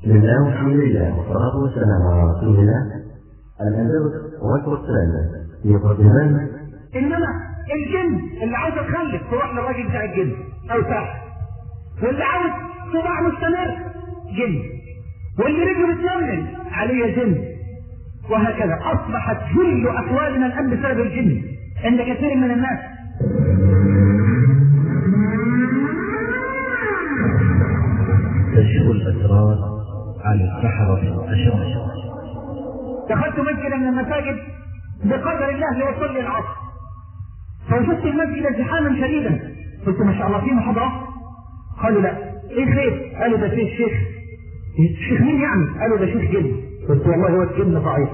بسم الله والحمد لله والصلاة والسلام على رسول الله الأندلس والقرآن يقدمان انما الجن اللي عاوز تخلف تروح للراجل بتاع الجن او ساحر واللي عاوز صداع مستمر جن واللي رجله بتنمل عليه جن وهكذا اصبحت كل احوالنا الان بسبب الجن عند كثير من الناس كشف الأسرار عن السحرة والأشرار دخلت مسجدا من المساجد بقدر الله ليصلي العصر فوجدت المسجد ازدحاما شديدا قلت ما شاء الله في محاضرة قالوا لا ايه خير قالوا ده فيه الشيخ الشيخ مين يعني قالوا ده شيخ جن قلت والله هو الجن ضعيف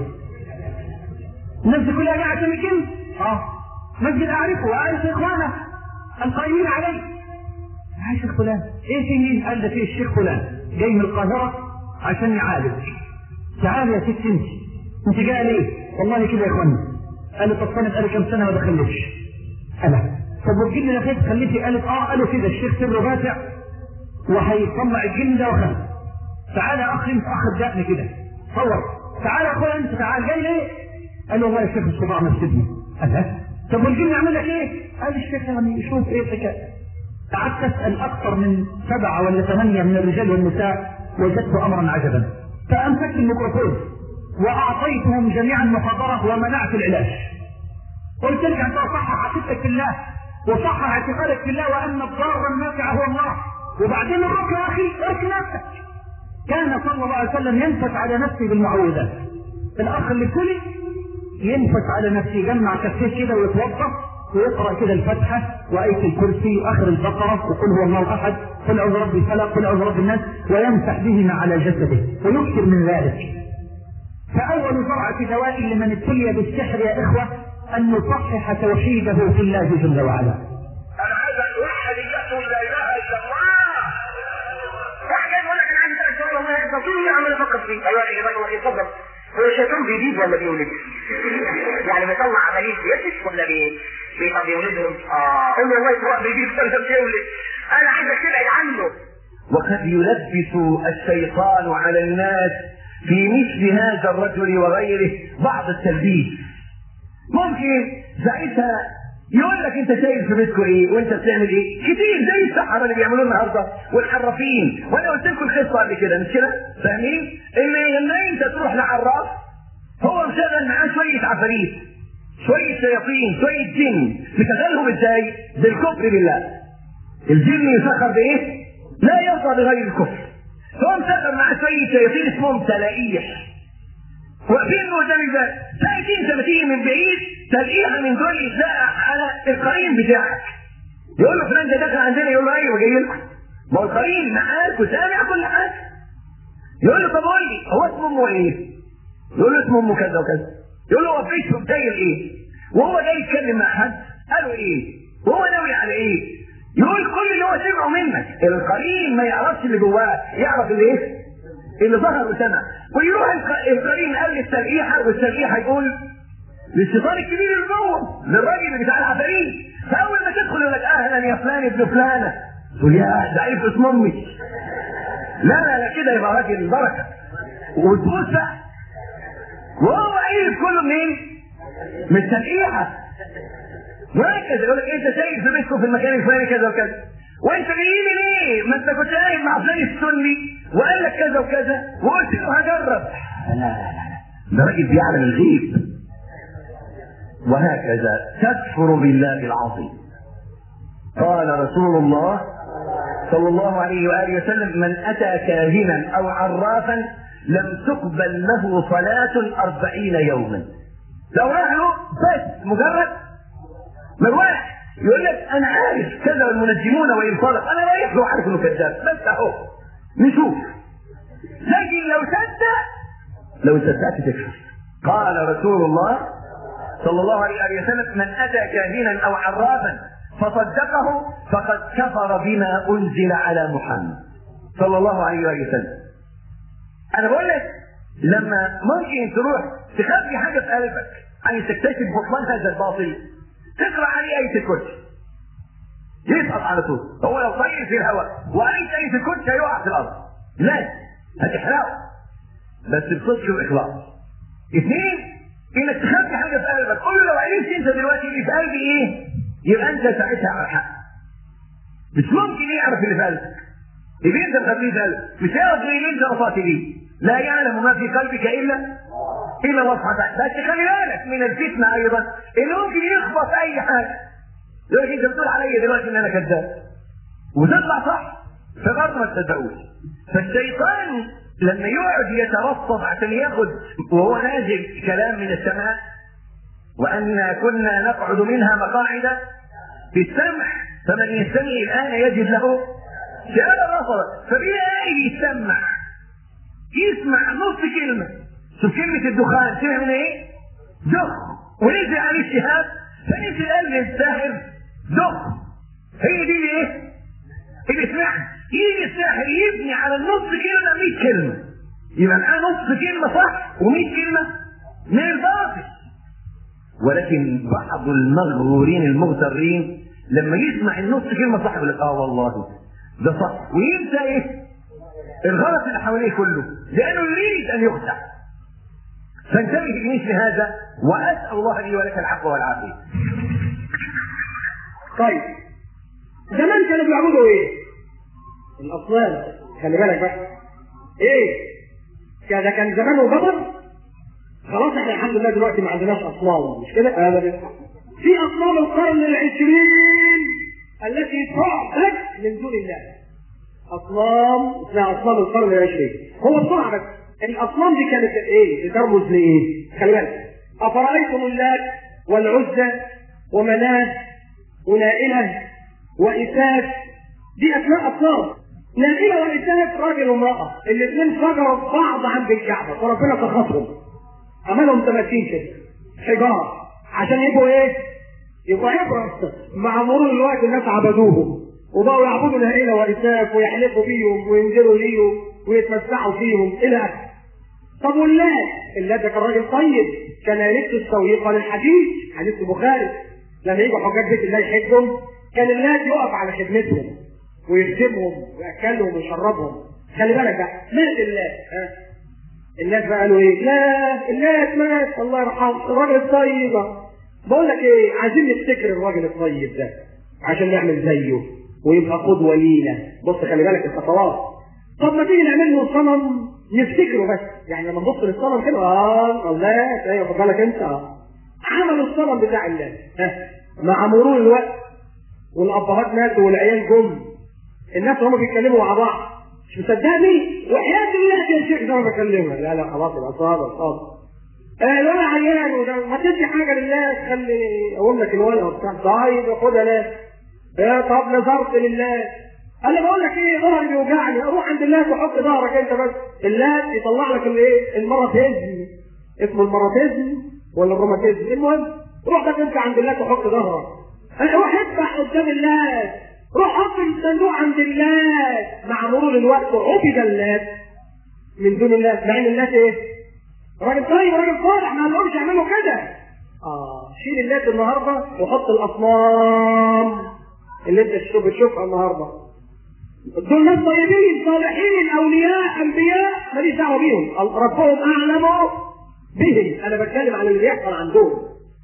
الناس دي كلها جايه عشان الجن اه مسجد اعرفه واعرف اخوانه القائمين عليه يا شيخ فلان ايه في مين قال ده فيه الشيخ فلان جاي من القاهره عشان يعالج تعال يا ست انت انت جايه ليه والله كده يا اخوانا قالت طب انا بقالي كام سنه ما بخلفش انا طب والجن اللي خير تخلفي قالت اه قالوا كده الشيخ سره باتع وهيطلع الجن ده وخلف تعال يا اخي انت اخ الدقن كده صور تعال يا اخويا انت تعال جاي ليه قال له والله يا شيخ الصباع مسدني قال لا طب والجن يعمل لك ايه قال الشيخ يعني شوف ايه الحكايه قعدت اسال اكثر من سبعه ولا ثمانيه من الرجال والنساء وجدت امرا عجبا فامسكت الميكروفون واعطيتهم جميعا محاضره ومنعت العلاج قلت لك انت صحح عقيدتك في الله وصحح اعتقادك في الله وان الضار النافع هو الله وبعدين الركن يا اخي ارك نفسك كان صلى الله عليه وسلم ينفث على نفسه بالمعوذات الاخ اللي كلي ينفث على نفسه يجمع كفيه كده ويتوضا ويقرا كده الفاتحه وايه الكرسي واخر البقره وقل هو الله احد قل اعوذ برب الفلق قل اعوذ برب الناس ويمسح بهما على جسده ويكثر من ذلك فاول جرعه دواء لمن ابتلي بالسحر يا اخوه ان يصحح توحيده في الله جل وعلا انا عايز اوحد الله لا اله الا الله واحد جاي يقول لك انا عندي ثلاث شهور والله يحصل كل عمال افكر فيه ايوه يا جماعه الله يتفضل هو الشيطان بيبيد ولا بيولد؟ يعني بيطلع عمليه بيلبس ولا بي بي- طب بيولدهم؟ اه قول له والله يطلع بيبيد ولا بيولد انا عايزك تبعد عنه وقد يلبس الشيطان على الناس في مثل هذا الرجل وغيره بعض التلبيس ممكن ساعتها يقول لك انت شايف في بيتكم ايه وانت بتعمل ايه كتير زي السحره اللي بيعملوه النهارده والحرافين وانا قلت لكم القصه قبل كده مش كده فاهمين ان لما انت تروح لعراف هو مشغل معاه شويه عفاريت شويه شياطين شويه جن مشغلهم ازاي بالكفر بالله الجن يسخر بايه لا يرضى بغير الكفر هو مشغل معاه شويه شياطين اسمهم تلاقيح واقفين قدام الباب تلاقي انت لما تيجي من بعيد تلاقيها من دول يتزقق على القرين بتاعك يقول له فلان ده داخل عندنا يقول له ايوه جاي لكم ما هو القرين معاك وسامع كل حاجه يقول له طب قول لي هو اسمه امه ايه؟ يقول له اسمه امه كذا وكذا يقول له هو في اسمه داير ايه؟ وهو جاي يتكلم مع حد قالوا ايه؟ وهو ناوي على ايه؟ يقول كل اللي هو سمعه منك القرين ما يعرفش اللي جواه يعرف اللي ايه؟ اللي ظهر وسمع ويروح الق- القرين قال للتلقيحه والتلقيحه يقول للشيطان الكبير اللي جوه للراجل بتاع العفاريت فاول ما تدخل يقول لك اهلا يا فلان ابن فلانه تقول يا ده عرف اسم امي لا لا لا كده يبقى راجل بركه وتبص بقى وهو عرف كله منين؟ من التلقيحه وهكذا يقول لك انت شايف في بيتكم في المكان الفلاني كذا وكذا وانت جاي من ايه؟ ما انت كنت قاعد مع فلان السني وقال لك كذا وكذا وقلت له هجرب لا لا لا لا ده راجل بيعلم الغيب وهكذا تكفر بالله العظيم قال رسول الله صلى الله عليه واله وسلم من اتى كاهنا او عرافا لم تقبل له صلاة أربعين يوما لو راح له بس مجرد مروح يقول لك انا عارف كذا والمنجمون وان صدق انا رايح له عارف انه كذاب بس اهو نشوف لكن لو صدق لو صدقت تكفر قال رسول الله صلى الله عليه وآله وسلم من اتى كاهنا او عرافا فصدقه فقد كفر بما انزل على محمد صلى الله عليه وآله وسلم انا بقول لك لما ممكن تروح تخبي حاجه في قلبك عايز تكتشف بطلان هذا الباطل تقرا عليه ايه الكرسي يسقط على طول هو لو طير في الهواء وقريت ايه الكرسي هيقع في الارض لا هتحرقه بس بصدق واخلاص اثنين انك تخبي حاجه في قلبك قول له لو عرفت انت دلوقتي اللي في قلبي ايه يبقى انت ساعتها على الحق مش ممكن يعرف اللي في قلبك يبقى انت مخبيه في قلبك مش هيعرف غير اللي انت رفعت بيه لا يعلم ما في قلبك الا الا الله سبحانه وتعالى بس خلي بالك من الفتنه ايضا اللي ممكن يخبط اي حاجه يقول لك انت بتقول عليا دلوقتي ان انا كذاب وتطلع صح فبرضه ما تصدقوش فالشيطان لما يقعد يترصد عشان ياخد وهو نازل كلام من السماء وأنا كنا نقعد منها مقاعد في السمع فمن يستمع الآن يجد له شهادة رصد فبيلاقي يسمع يسمع نص كلمة شوف كلمة الدخان سمع من ايه؟ دخ ونزل عليه الشهاب فنزل قال للساحر دخ هي دي ايه؟ اللي سمعها يجي الساحر يبني على النص كلمة 100 كلمة يبقى معاه نص كلمة صح و100 كلمة من الباطل ولكن بعض المغرورين المغترين لما يسمع النص كلمة صح يقول لك اه والله ده صح ويبدأ ايه؟ الغلط اللي حواليه كله لأنه يريد أن يخدع فانتبه لمثل هذا وأسأل الله لي ولك العفو والعافية طيب زمان كانوا بيعبدوا ايه؟ الاصنام خلي بالك بقى ايه؟ كده كان زمان وبدر خلاص احنا الحمد لله دلوقتي ما عندناش اصنام مش كده؟ ابدا في اصنام القرن العشرين التي تعبد من دون الله اصنام اسمها اصنام القرن العشرين هو بسرعه بس الاصنام دي كانت ايه؟ بترمز لايه؟ خلي بالك افرايتم اللات والعزى ومناه ونائله وإساف دي أسماء أصنام نائلة وإساف راجل وامرأة الاثنين فجروا بعض عند الكعبة وربنا سخطهم عملهم تماثيل كده حجارة عشان يبقوا إيه؟ يبقوا عبرة مع مرور الوقت الناس عبدوهم وبقوا يعبدوا نائلة وإساف ويحلفوا بيهم وينزلوا ليهم ويتمسحوا فيهم إلى آخره طب واللات اللات ده كان راجل طيب كان يلبس السويقة للحديث حديث البخاري لما يجوا حجاج بيت الله يحجهم كان الناس يقف على خدمتهم ويخدمهم وياكلهم ويشربهم خلي بالك بقى مات الناس ها الناس بقى قالوا ايه؟ لا الناس مات الله يرحمه الراجل الطيب بقول لك ايه عايزين نفتكر الراجل الطيب ده عشان نعمل زيه ويبقى قدوه لينا بص خلي بالك الخطوات طب ما تيجي نعمل له صنم نفتكره بس يعني لما نبص للصنم كده اه الله ايوه خد بالك انت اه عملوا الصنم بتاع الله ها مع مرور الوقت والابهات ماتوا والعيال جم الناس هم بيتكلموا مع بعض مش مصدقني وحياة الله يا شيخ ده انا بكلمها لا لا خلاص يبقى صادق صادق آه لا عيان وده ما تدي حاجه لله تخلي اقول لك الولد وبتاع طيب خدها لا يا طب نظرت لله انا بقول لك ايه ظهري بيوجعني اروح عند الله وحط ظهرك انت بس الله يطلع لك الايه المراتيزم اسمه المراتيزم ولا الروماتيزم المهم روح بس انت عند الله وحط ظهرك روح اذبح قدام الله روح حط الصندوق عند الله مع مرور الوقت عبد الله من دون الله مع ان الناس ايه؟ راجل طيب راجل صالح ما قالهمش يعملوا كده اه شيل الناس النهارده وحط الاصنام اللي انت تشوف بتشوفها النهارده دول ناس طيبين صالحين الاولياء انبياء ماليش دعوه بيهم ربهم اعلم بهم انا بتكلم عن اللي بيحصل عندهم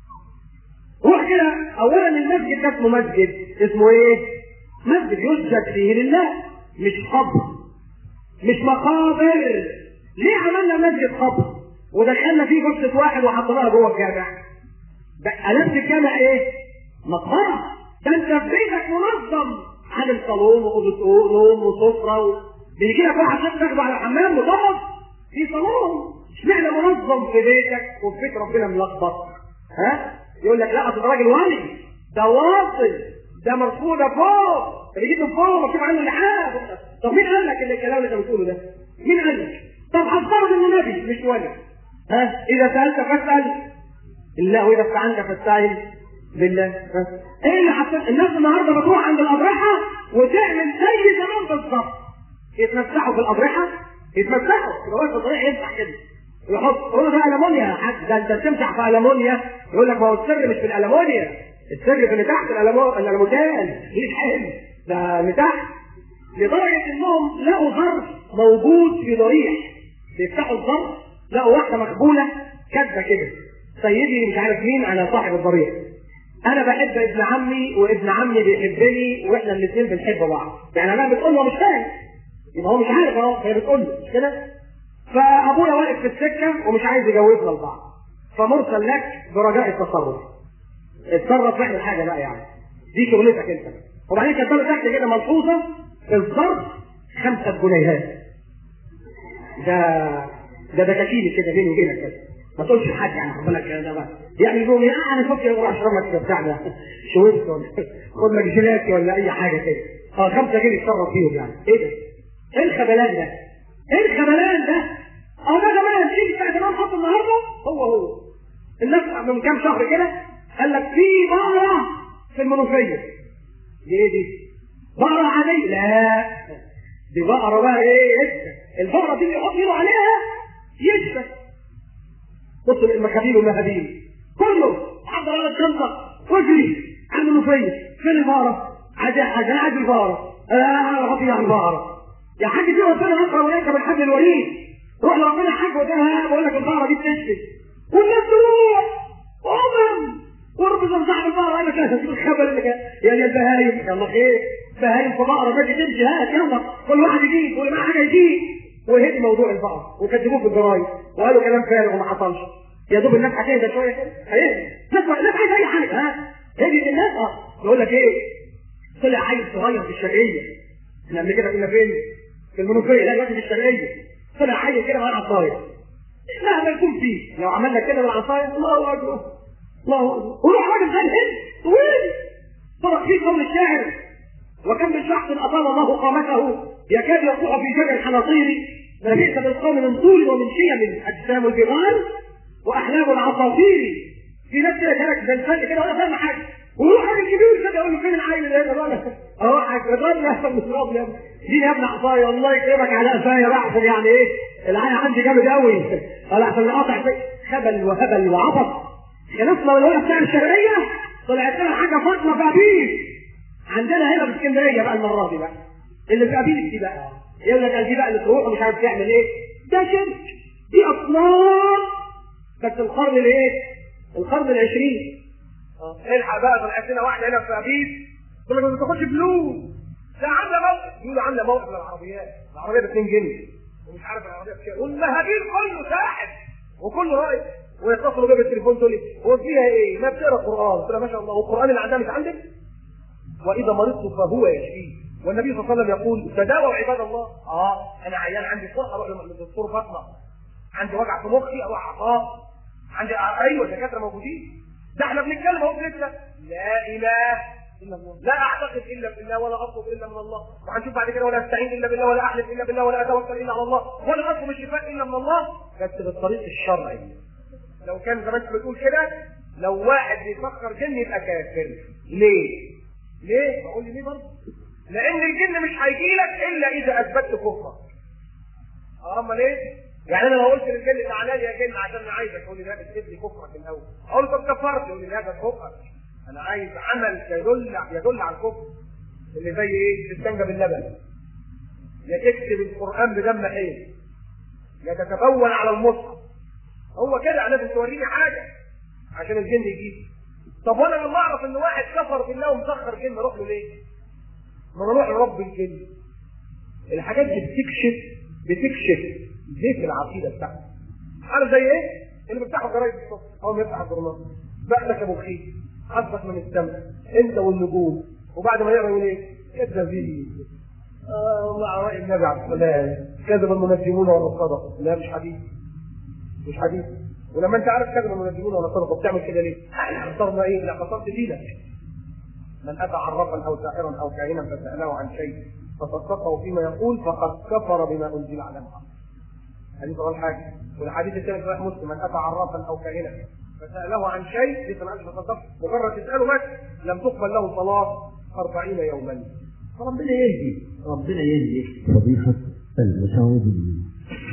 روح كده اولا المسجد ده اسمه مسجد اسمه ايه؟ مسجد يسجد فيه لله مش قبر مش مقابر ليه عملنا مسجد قبر ودخلنا فيه جثة واحد وحطيناها جوه الجامع ده قلبت الجامع ايه؟ مقبرة ده انت في بيتك منظم عامل صالون واوضه نوم وسفره و... بيجي لك واحد عشان تاخده على الحمام مطبق في صالون اشمعنى منظم في بيتك وفي بيت ربنا ملخبط ها؟ يقول لك لا اصل ده راجل ولي ده واصل ده مرفوضه فوق ده بيجيبه فوق مكتوب عنه اللحاف طب مين قال لك الكلام اللي انت بتقوله ده؟ مين قال لك؟ طب هفترض انه نبي مش ولي ها؟ اذا سالت فاسال الله واذا استعنت فاستعن بالله ها؟ ايه اللي حصل؟ الناس النهارده بتروح عند الاضرحه وتعمل زي زمان بالظبط يتمسحوا في الاضرحه يتمسحوا يبقى واقف الضريح يمسح كده يحط يقول له ده المونيا يا حاج ده انت بتمسح في المونيا يقول لك ما هو السر مش في الالمونيا السر في اللي تحت الألمو- الالموتان مش حلو ده اللي تحت لدرجه انهم لقوا ظرف موجود في ضريح بيفتحوا الظرف لقوا واحده مخبوله كاتبه كده سيدي مش عارف مين على صاحب الضريح انا بحب ابن عمي وابن عمي بيحبني واحنا الاثنين بنحب بعض يعني انا بتقول له مش فاهم يبقى هو مش عارف اهو هي بتقول له مش كده فابويا واقف في السكه ومش عايز يجوزنا لبعض فمرسل لك برجاء التصرف اتصرف واعمل حاجه بقى يعني دي شغلتك انت وبعدين كتبوا تحت كده ملحوظه الظرف خمسة جنيهات ده ده ده كفيل كده بيني وبينك كده ما تقولش لحد يعني خد بالك ده بقى يعني يقول لي اه انا فاكر اروح اشرب لك بتاع ده شويت ولا خد لك جيلاتي ولا اي حاجه كده اه خمسة جنيه اتصرف فيهم يعني ايه ده؟ ايه الخبلان ده؟ ايه الخبلان ده؟ اه ده زمان ايه بتاع زمان حط النهارده هو هو الناس من كام شهر كده قال لك في بقره في المنوفيه دي ايه دي؟ بقره عاديه لا دي بقره بقى ايه البقره دي اللي يحط ايده عليها يشفى بص المكابيل والمهابيل كله حضر على الشنطه واجري على المنوفيه فين البقره؟ عايز عايز عايز البقره انا حط على البقره يا حاج دي ربنا يقرا ويركب الحج الوليد روح لربنا حاج وده بقول لك البقره دي بتشفي والناس تروح امم ورب صاحب البقره قال لك لا تجيب الخبل اللي كان يا يا البهايم يلا خير بهايم في بقره باجي تمشي هات يلا كل واحد يجيب واللي معاه حاجه يجيب وهدي موضوع البقره وكذبوه في الجرايد وقالوا كلام فارغ وما حصلش يا دوب الناس هتهدى شويه كده هيهدى الناس الناس عايزه اي حاجه ها هدي الناس اه يقول لك ايه طلع عيل صغير في الشرقيه احنا قبل كده كنا فين؟ في المنوفيه لا دلوقتي في الشرقيه طلع عيل كده معاه عصايه مهما يكون فيه لو عملنا كده بالعصايه الله اكبر الله اكبر وروح راجل زي الهند طويل طرق فيه قول الشاعر وكم من شخص اطال الله قامته يكاد يقع في جبل الحناطير ما بئس بالقوم من طول ومن شيم اجسام الجبال واحلام العصافير في نفس كده زي الفل كده ولا فاهم حاجه ويروح راجل كبير كده يقول له فين العيل اللي هنا بقى اهو الراجل يا ابن الابيض دي يا ابن عصايه الله يكرمك على قفايا بقى عشان يعني ايه العيل عندي جامد قوي قال عشان اقاطع خبل وهبل وعبط خلصنا من الورقه بتاع الشرقيه طلعت لنا حاجه فاطمه في ابيب عندنا هنا في اسكندريه بقى المره دي بقى اللي في ابيب دي بقى يقول لك دي بقى اللي تروح ومش عارف تعمل ايه ده شرك دي اصنام بس القرن الايه؟ القرن العشرين الحق بقى طلعت لنا واحده هنا في ابيب تقول لك ما تاخدش فلوس ده عامله موقف يقولوا عامله موقف للعربيات العربيه ب 2 جنيه ومش عارف العربيه بكام والمهابيل كله ساحب وكله رايح ويتصلوا بيا بالتليفون تقول لي هو فيها ايه؟ ما بتقرا قران قلت لها ما شاء الله والقران اللي عندها مش عندك؟ واذا مرضت فهو يشفيه والنبي صلى الله عليه وسلم يقول تداووا عباد الله اه انا عيان عندي فرقه اروح للدكتور فاطمه عندي وجع في مخي اروح اعصاب عندي ايوه دكاتره موجودين ده احنا بنتكلم اهو لسه لا اله الا الله لا اعتقد الا بالله ولا اطلب الا من الله وهنشوف بعد كده ولا استعين الا بالله ولا احلف الا بالله ولا اتوكل الا على الله ولا اطلب الشفاء الا من الله بس بالطريق الشرعي لو كان زمان بتقول كده لو واحد بيفكر جن يبقى كافر ليه؟ ليه؟ بقول لي ليه برضه؟ لان الجن مش هيجي لك الا اذا اثبتت كفرك امال ايه؟ يعني انا لو قلت للجن تعالى لي يا جن عشان انا عايزك تقول لي لا اثبت لي كفرك الاول اقول له طب كفرت يقول لي لا ده كفرك انا عايز عمل يدل يدل على الكفر اللي زي ايه؟ تستنجى باللبن يا تكتب القران بدم حيل يا تتبول على المصحف هو كده لازم توريني حاجه عشان الجن يجيب طب وانا لما اعرف ان واحد كفر بالله ومسخر جن اروح له ليه؟ ما انا اروح لرب الجن الحاجات دي بتكشف بتكشف زيت العقيده بتاعتك عارف زي ايه؟ اللي بيفتحوا جرايد الصبح اول ما يفتح الجورنال بقلك ابو خير حظك من السماء انت والنجوم وبعد ما يقرا يقول ايه؟ كذابين آه الله على راي النبي عليه السلام كذب المنجمون ولا صدقوا لا مش حديث مش حديث ولما انت عارف كذب المنجمون ولا صدقوا بتعمل كده ليه؟ احنا خسرنا ايه؟ لا خسرت دينك من اتى عرفا او ساحرا او كاهنا فساله عن شيء فصدقه فيما يقول فقد كفر بما انزل على محمد حديث اول حاجه والحديث الثاني صحيح مسلم من اتى عرافا او كاهنا فساله عن شيء ليس معك فصدق مجرد تساله بس لم تقبل له صلاه 40 يوما فربنا يهدي ربنا يهدي فضيحة المشاهدين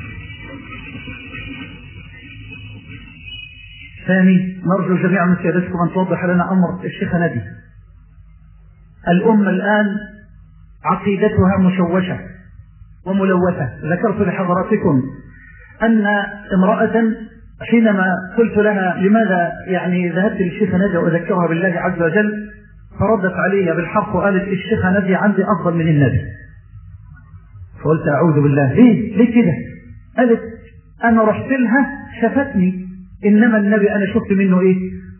ثاني نرجو جميعا من سيادتكم أن توضح لنا أمر الشيخ نبي الأمة الآن عقيدتها مشوشة وملوثة ذكرت لحضراتكم أن امرأة حينما قلت لها لماذا يعني ذهبت للشيخ نادية وأذكرها بالله عز وجل فردت علي بالحق وقالت الشيخ نادية عندي أفضل من النبي فقلت أعوذ بالله ليه ليه كده قالت أنا رحت لها شفتني إنما النبي أنا شفت منه إيه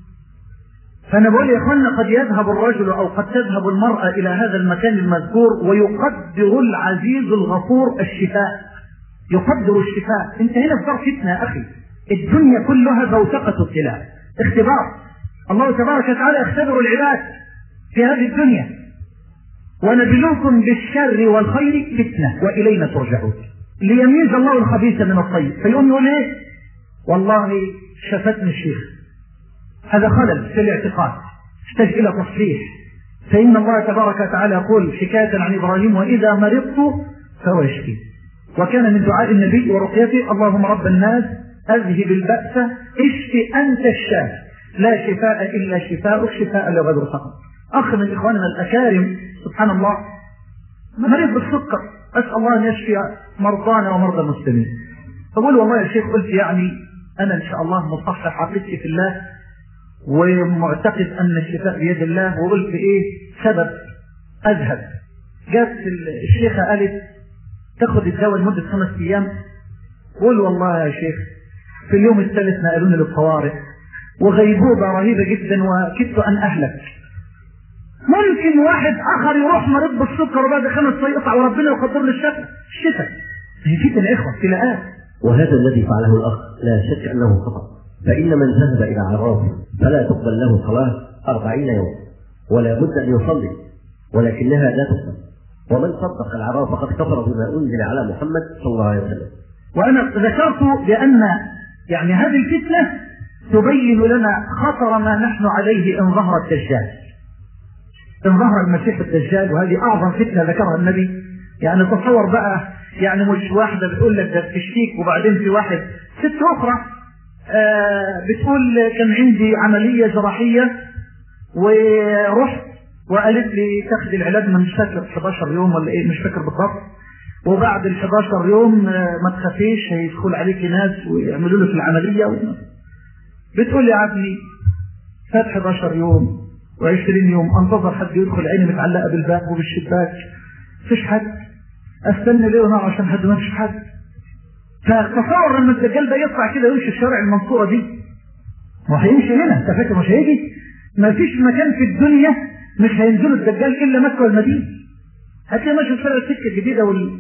فأنا بقول يا إخوانا قد يذهب الرجل أو قد تذهب المرأة إلى هذا المكان المذكور ويقدر العزيز الغفور الشفاء يقدر الشفاء أنت هنا في دار فتنة يا أخي الدنيا كلها بوتقة ابتلاء اختبار الله تبارك وتعالى يختبر العباد في هذه الدنيا ونبلوكم بالشر والخير فتنة وإلينا ترجعون ليميز الله الخبيث من الطيب فيقوم يقول ايه والله شفتني الشيخ هذا خلل في الاعتقاد يحتاج الى تصحيح فان الله تبارك وتعالى يقول حكايه عن ابراهيم واذا مرضت فهو يشفي وكان من دعاء النبي ورقيته اللهم رب الناس اذهب الباس اشف انت الشافي لا شفاء الا شفاءك شفاء لا غير سقم اخ من اخواننا الاكارم سبحان الله مريض بالسكر اسال الله ان يشفي مرضانا ومرضى المسلمين فقول والله يا شيخ قلت يعني انا ان شاء الله مصحح عقيدتي في الله ومعتقد ان الشفاء بيد الله وقلت ايه سبب اذهب جات الشيخه قالت تاخد الدواء لمده خمس ايام قول والله يا شيخ في اليوم الثالث نقلوني للطوارئ وغيبوبه رهيبه جدا وكدت ان اهلك ممكن واحد اخر يروح مريض بالسكر وبعد خمس سنين يقطع وربنا يقدر له الشفاء الشفاء هي فتن يا اخوه ابتلاءات وهذا الذي فعله الأخ لا شك أنه خطأ فإن من ذهب إلى عراف فلا تقبل له صلاة أربعين يوم ولا بد أن يصلي ولكنها لا تقبل ومن صدق العراف فقد كفر بما أنزل على محمد صلى الله عليه وسلم وانا ذكرت بان يعني هذه الفتنه تبين لنا خطر ما نحن عليه ان ظهر الدجال ان ظهر المسيح الدجال وهذه اعظم فتنه ذكرها النبي يعني تصور بقى يعني مش واحده بتقول لك ده بتشتيك وبعدين في واحد ست اخرى آه بتقول كان عندي عمليه جراحيه ورحت وقالت لي تاخد العلاج من مش فاكر 11 يوم ولا ايه مش فاكر بالضبط وبعد ال 11 يوم آه ما تخافيش هيدخل عليك ناس ويعملوا لك العمليه و... بتقول لي يا عبدي فات 11 يوم و20 يوم انتظر حد يدخل عيني متعلقه بالباب وبالشباك مفيش حد استنى ليه ونار عشان حد ما فيش حد فتصور لما الدجال ده يطلع كده يمشي الشارع المنصوره دي وهيمشي هنا انت فاكر مش هيجي ما فيش مكان في الدنيا مش هينزلوا الدجال الا مكه والمدينه هتلاقي ماشي في شارع السكه الجديده وال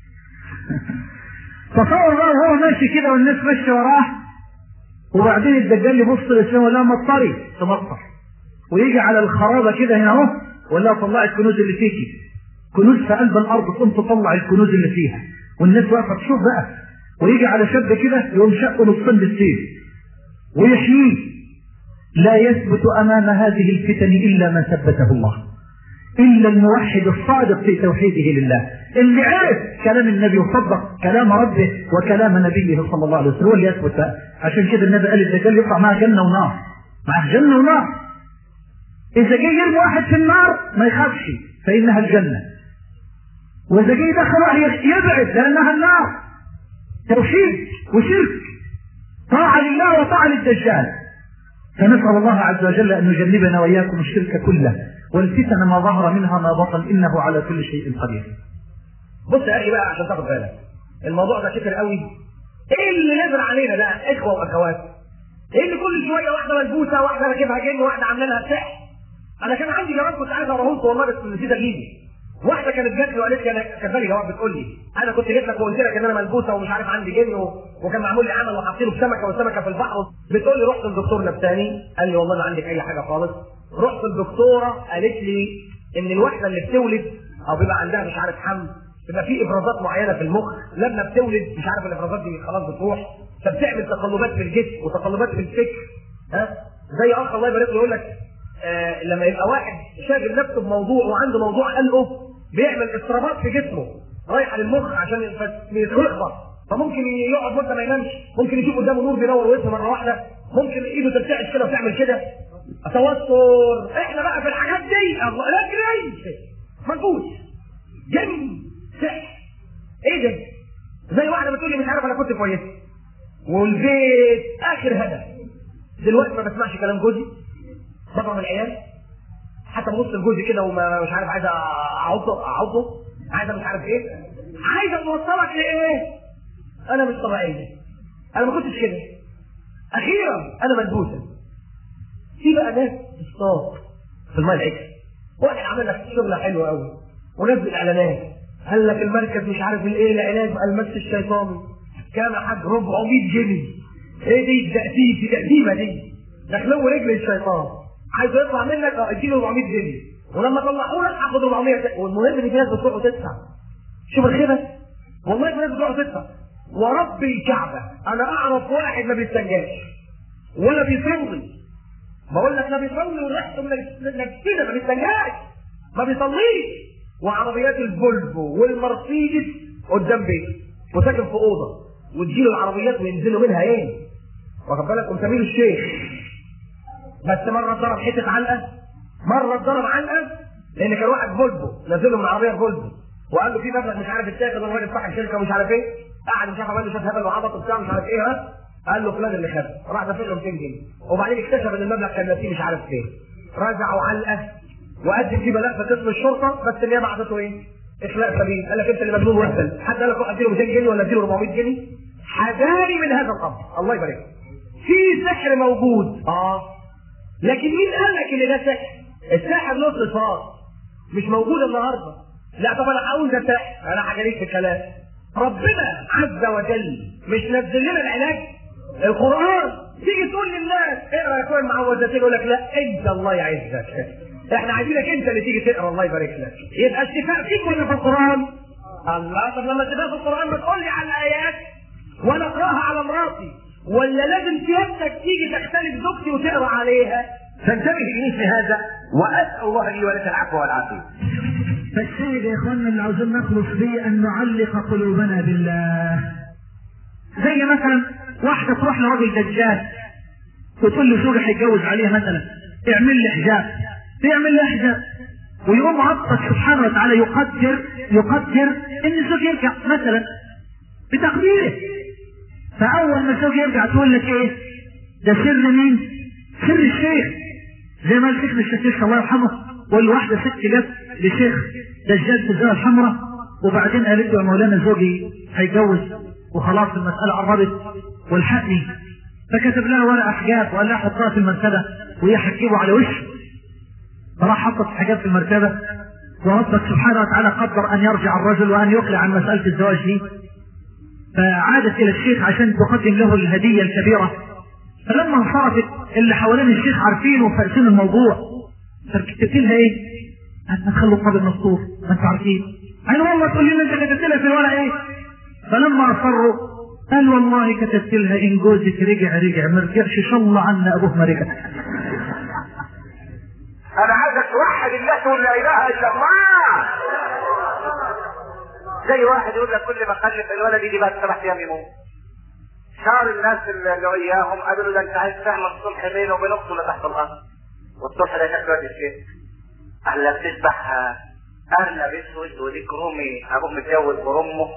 تصور بقى وهو ماشي كده والناس ماشيه وراه وبعدين الدجال يبص للسماء ولا مطري تمطر ويجي على الخرابه كده هنا اهو ولا طلع الكنوز اللي فيكي كنوز في قلب الارض تقوم تطلع الكنوز اللي فيها والناس واقفه تشوف بقى ويجي على شاب كده يقوم شقه نصين بالسيف ويحييه لا يثبت امام هذه الفتن الا من ثبته الله الا الموحد الصادق في توحيده لله اللي عرف كلام النبي وصدق كلام ربه وكلام نبيه صلى الله عليه وسلم هو اللي يثبت بقى. عشان كده النبي قال الدجال يطلع معاه جنه ونار معاه جنه ونار اذا جه يرمي واحد في النار ما يخافش فانها الجنه واذا جه يدخل واحد يبعد لانها النار توحيد وشرك طاعه لله وطاعه للدجال فنسال الله عز وجل ان يجنبنا واياكم الشرك كله والفتن ما ظهر منها ما بطن انه على كل شيء قدير بص يا اخي بقى عشان تاخد بالك الموضوع ده كتير قوي ايه اللي نزل علينا بقى اخوه واخوات ايه اللي كل شويه واحده ملبوسه واحده راكبها جن واحده عامله لها سحر انا كان عندي جواب كنت عايز اوريه والله بس نسيت اجيبه واحده كانت جات لي وقالت لي انا كاتبه لي جواب بتقول لي انا كنت جيت لك وقلت لك ان انا ملبوسه ومش عارف عندي جن و... وكان معمول لي عمل وحاطين له سمكه والسمكه في البحر بتقول لي رحت للدكتور نفساني قال لي والله ما عندك اي حاجه خالص رحت الدكتوره قالت لي ان الواحده اللي بتولد او بيبقى عندها مش عارف حمل بيبقى في افرازات معينه في المخ لما بتولد مش عارف الافرازات دي خلاص بتروح فبتعمل تقلبات في الجسم وتقلبات في الفكر ها زي اخ الله يبارك له يقول لك آه لما يبقى واحد شاغل نفسه بموضوع وعنده موضوع قلقه بيعمل اضطرابات في جسمه رايحه للمخ عشان يخبط فممكن يقعد مده ما ينامش ممكن يشوف قدامه نور بينور وشه مره واحده ممكن ايده ترتعش كده وتعمل كده توتر احنا بقى في الحاجات دي الله لا جري منفوش جن سحر ايه ده؟ زي واحده بتقول لي مش عارف انا كنت كويسه والبيت اخر هدف دلوقتي ما بسمعش كلام جوزي بضرب العيال حتى ببص لجوزي كده وما مش عارف عايز اعضه اعضه عايز مش عارف ايه عايز اوصلك لايه؟ انا مش طبيعيه انا ما كنتش كده اخيرا انا ملبوسه في بقى ناس تصطاد في الماء العكس واحد عمل لك شغله حلوه قوي ونزل اعلانات قال لك المركز مش عارف الايه العلاج المس الشيطاني كام يا حاج 400 جنيه ايه دي التأسيس دي تقديمه دي دخلوه رجل الشيطان عايز يطلع منك اه اديله 400 جنيه ولما طلعوه لك هاخد 400 والمهم ان في ناس بتروح وتدفع شوف الخيبه والله في ناس بتروح وتدفع ورب الكعبه انا اعرف واحد ما بيستنجاش ولا بيصلي بقول لك لا بيصلي وريحته من نفسنا ما بيستنجاش ما بيصليش وعربيات الفولفو والمرسيدس قدام بيته وساكن في اوضه وتجيله العربيات وينزلوا منها ايه واخد بالك وسمير الشيخ بس مره اتضرب حته علقه مره اتضرب علقه لان كان واحد فولفو نزله من عربيه فولفو وقال له في مبلغ مش عارف اتاخد الراجل صاحب شركه مش عارف ايه قعد مش عارف عمل له شويه هبل وعبط وبتاع مش عارف ايه ها قال له فلان اللي خده راح دافع له 200 جنيه وبعدين اكتشف ان المبلغ كان ناسيه مش عارف فين رجعوا علقه وقدم فيه بلاغ في قسم الشرطه بس النيابه عطته ايه؟ اخلاء سبيل قال لك انت اللي مجنون وهبل حد قال لك روح اديله 200 جنيه ولا اديله 400 جنيه حذاري من هذا الامر الله يبارك في سحر موجود اه لكن مين قال لك ان ده سحر؟ الساحر له صفات مش موجود النهارده لا طب انا هقول ده سحر انا هجريك في الكلام ربنا عز وجل مش نزل لنا العلاج القران تيجي تقول للناس اقرا يا اخويا المعوذتين يقول لك لا انت الله يعزك احنا عايزينك انت اللي تيجي تقرا الله يبارك لك يبقى الشفاء فيك ولا في القران؟ الله طب لما الشفاء في القران ما تقول لي على الايات وانا اقراها على مراتي ولا لازم سيادتك تيجي تختلف زوجتي وتقرا عليها فانتبه لمثل هذا واسال الله لي ولك العفو والعافيه فالشاهد يا اخواننا اللي عاوزين نخلص بيه ان نعلق قلوبنا بالله زي مثلا واحده تروح لراجل دجال وتقول له زوجي هيتجوز عليها مثلا اعمل لي حجاب يعمل لي حجاب ويقوم ربك سبحانه وتعالى يقدر يقدر ان الزوج يرجع مثلا بتقديره فاول ما الزوج يرجع تقول لك ايه ده سر مين سر الشيخ زي ما الشيخ الشيخ الله يرحمه والواحدة ست جت لشيخ دجال في الزاوية الحمراء وبعدين قالت له يا مولانا زوجي هيتجوز وخلاص المسألة قربت والحقني فكتب لها ورقة حجاب وقال لها حطها في المرتبة وهي هتجيبه على وشه فراح حطت الحجاب في المرتبة وربك سبحانه وتعالى قدر أن يرجع الرجل وأن يقلع عن مسألة الزواج دي فعادت إلى الشيخ عشان تقدم له الهدية الكبيرة فلما انصرفت اللي حوالين الشيخ عارفين وفارسين الموضوع فكتبت لها ايه؟ ما تخلوا قبل مستور ما انتوا عارفين قال والله تقول لي انت كتبت لها في الورقه ايه؟ فلما اصروا قال والله كتبت لها ان جوزك رجع رجع ما رجعش شاء الله عنا ابوه ما رجع انا عايزك توحد الله تقول لا اله الا الله زي واحد يقول لك كل ما خلف الولد يجي بعد سبع ايام يموت شعر الناس اللي وياهم قالوا له ده انت عايز تعمل الصلح بينه وبين اخته اللي تحت الارض والصلح ده شكله قد الشيء قال لك تذبح ارنب اسود وديك رومي ابوه متجوز برمه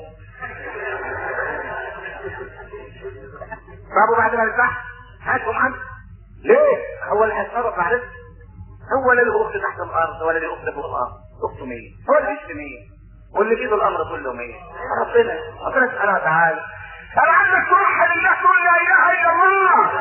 طب وبعد ما يذبح هاتهم عنه ليه؟ هو اللي هيتصرف معلش هو لا له اخت تحت الارض ولا له اخت فوق الارض اخته مين؟ هو اللي بيشتي مين؟ واللي في ايده الامر كله مين؟ ربنا ربنا سبحانه وتعالى انا عايزك توحد الله تقول لا اله الا الله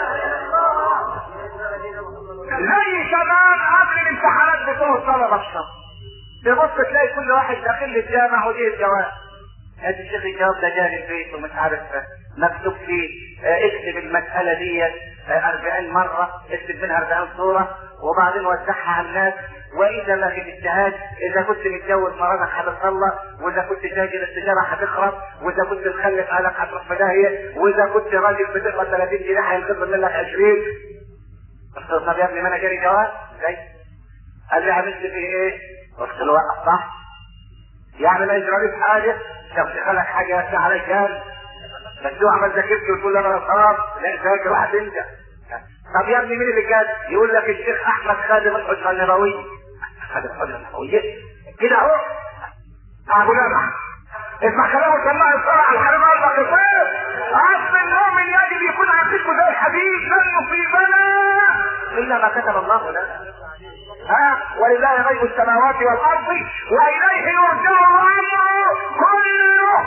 زي شباب قبل الامتحانات بتوع طلبه الشهر تبص تلاقي كل واحد داخل الجامع ودي الجواب ادي الشيخ الجواب ده جاي البيت ومش عارف مكتوب فيه اه اكتب المسألة دي اه 40 مرة اكتب منها 40 صورة وبعدين وزعها على الناس واذا ما في اجتهاد اذا كنت متجوز مراتك هتتصلى واذا كنت تاجر التجاره هتخرب واذا كنت مخلف اهلك هتروح في داهيه واذا كنت راجل بتقبض 30 جنيه هينخصم منك 20 قلت له طب يا ابني ما انا جالي جواز جاي قال لي عملت فيه ايه؟ قلت له وقف صح يعني ما يجرى في حاجه لو دخلك حاجه يفتح عليك جال بس اوعى ما تذاكرش وتقول لي انا خلاص لا ذاكر واحد انت طب يا ابني مين اللي جاب؟ يقول لك الشيخ احمد خادم الحجه النبويه خادم الحجه النبويه كده اهو ابو لمع اسمع كلام سماع الصلاة الحبيب قلبك يصير اصل المؤمن يجب يكون عقيدته زي الحديد لن يصيبنا الا ما كتب الله لنا ها ولله غيب السماوات والارض واليه يرجع الامر كله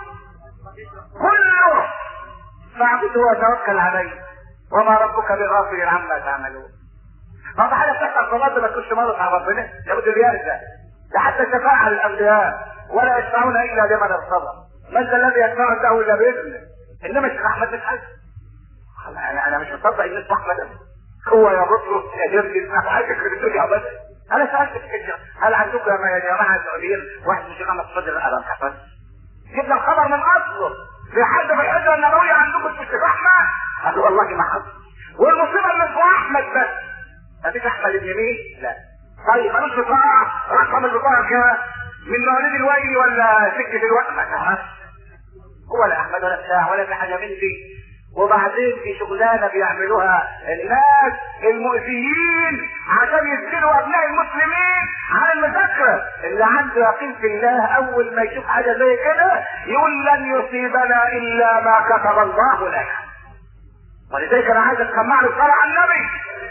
كله فاعبده وتوكل عليه وما ربك بغافل عما تعملون ما في حاجه بتحصل في الارض ما تكونش مرت على ربنا لابد بيرجع ده حتى شفاعه للانبياء ولا يشفعون الا لمن ارتضى من ذا الذي يشفع عنده الا باذنه انما الشيخ احمد مش حاجه انا انا مش مصدق ان الشيخ احمد هو يا بطرس يا جرجس انا عايزك في الدنيا بس انا سالت كده هل عندكم يا جماعه السعوديين واحد من شيخنا صدر الادم حفظ جبنا الخبر من اصله في حد في الحجه النبويه عندكم في الشيخ احمد قالوا والله ما حصل والمصيبه ان اسمه احمد بس ما فيش احمد ابن مين؟ لا طيب ملوش بطاقه رقم البطاقه كام؟ من مواليد الويل ولا سكه الوقت ما تعرفش هو لا احمد ولا بتاع ولا في حاجه من دي وبعدين في شغلانه بيعملوها الناس المؤذيين عشان يسجنوا ابناء المسلمين على المذاكره اللي عنده يقين في الله اول ما يشوف حاجه زي كده يقول لن يصيبنا الا ما كتب الله لنا ولذلك انا عايز اسمع له الصلاه على النبي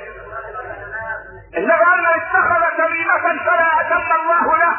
النبي قال من اتخذ تميمه فلا اتم الله له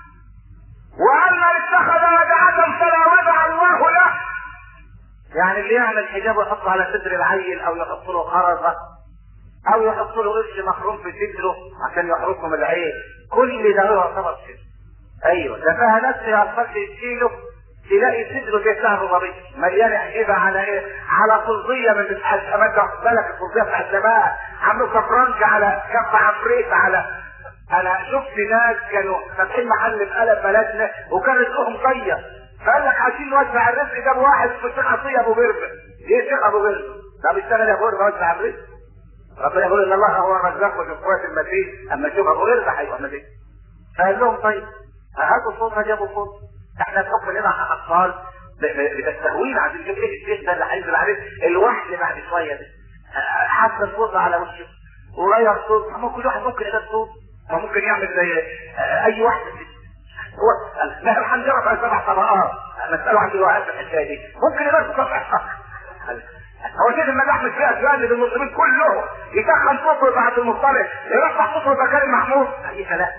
وأن من اتخذ ودعة فلا ودع الله له يعني اللي يعمل حجاب ويحطه على صدر العيل او يحط له خرزه او يحط له قرش مخروم في صدره عشان يحرسه من العين كل ده هو يعتبر شرك ايوه ده فيها ناس يا الفرد يشيله تلاقي صدره زي سهر ربيع مليان حجابه على ايه؟ على فلزيه من بتاع الزمان ده بالك الفلزيه بتاع الزمان عامله سفرنج على كف عفريت على انا شفت ناس كانوا فاتحين محل في قلب بلدنا وكان رزقهم طيب فقال لك عايزين نوزع الرزق ده بواحد في الشيخ عطيه ابو بربه ايه الشيخ ابو بربه طب اشتغل يا ابو بربه وزع الرزق ربنا يقول ان الله هو الرزاق وفي قوه المتين اما تشوف ابو بربه هيبقى متين فقال لهم طيب هاتوا صوت جابوا صوت احنا بحكم اننا اطفال بتستهوين عايزين نشوف ايه الشيخ ده اللي هينزل عليه الوحل بعد شويه ده حط الصوت على وشه وغير صوت ما كل واحد ممكن يغير صوت وممكن يعمل زي اي واحد هو ما هي الحنجره فيها سبع طبقات مساله عندي واحد في الحكايه دي ممكن يغير صوت هو شيخ المدى احمد فيها يقلد المسلمين كلهم يدخل صوته بعد المصطلح يرفع صوته زكريا محمود اي كلام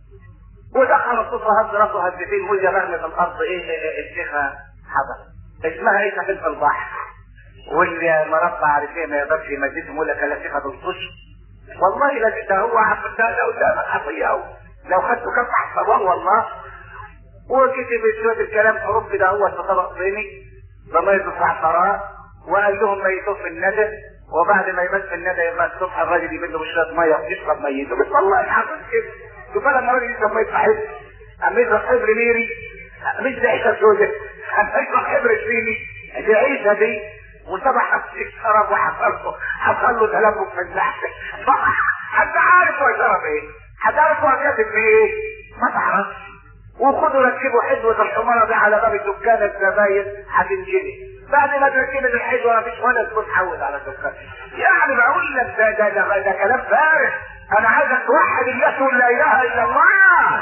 ودخل الصوت هز راسه هزتين وجه رغمة الارض ايه الشيخة حضر اسمها ايه بنت البحر واللي مربع عارفين ما يقدرش يمددهم يقول لك لا شيخة تنصش والله لا ده هو عبد ده لو قدامك عطيه لو خدته كف حصواه والله وكتب شوية الكلام حروف ده هو في طبق صيني ضمير الزعفران وقال لهم ميتوه في الندى وبعد ما يمس الندى يبقى الصبح الراجل يبل له بشويه ميه ويشرب ميته بس والله العظيم كده شوف لما الراجل يشرب ميه صحيح اما يشرب حبر ميري مش زي عيشه سودة اما يشرب حبر شريني دي عيشه دي وسبح الشرب وحصل له حصل له تلبك في الزحف حتى عارف هو شرب ايه حتى عارف هو كاتب في ايه ما تعرفش وخدوا ركبوا حدوة الحمارة دي على باب الدكان الزباين هتنجلي بعد ما تركبت الحدوة مفيش ولا تكون حول على الدكان يعني بقول لك ده ده ده, ده كلام فارغ انا عايزك توحد الله تقول لا اله الا الله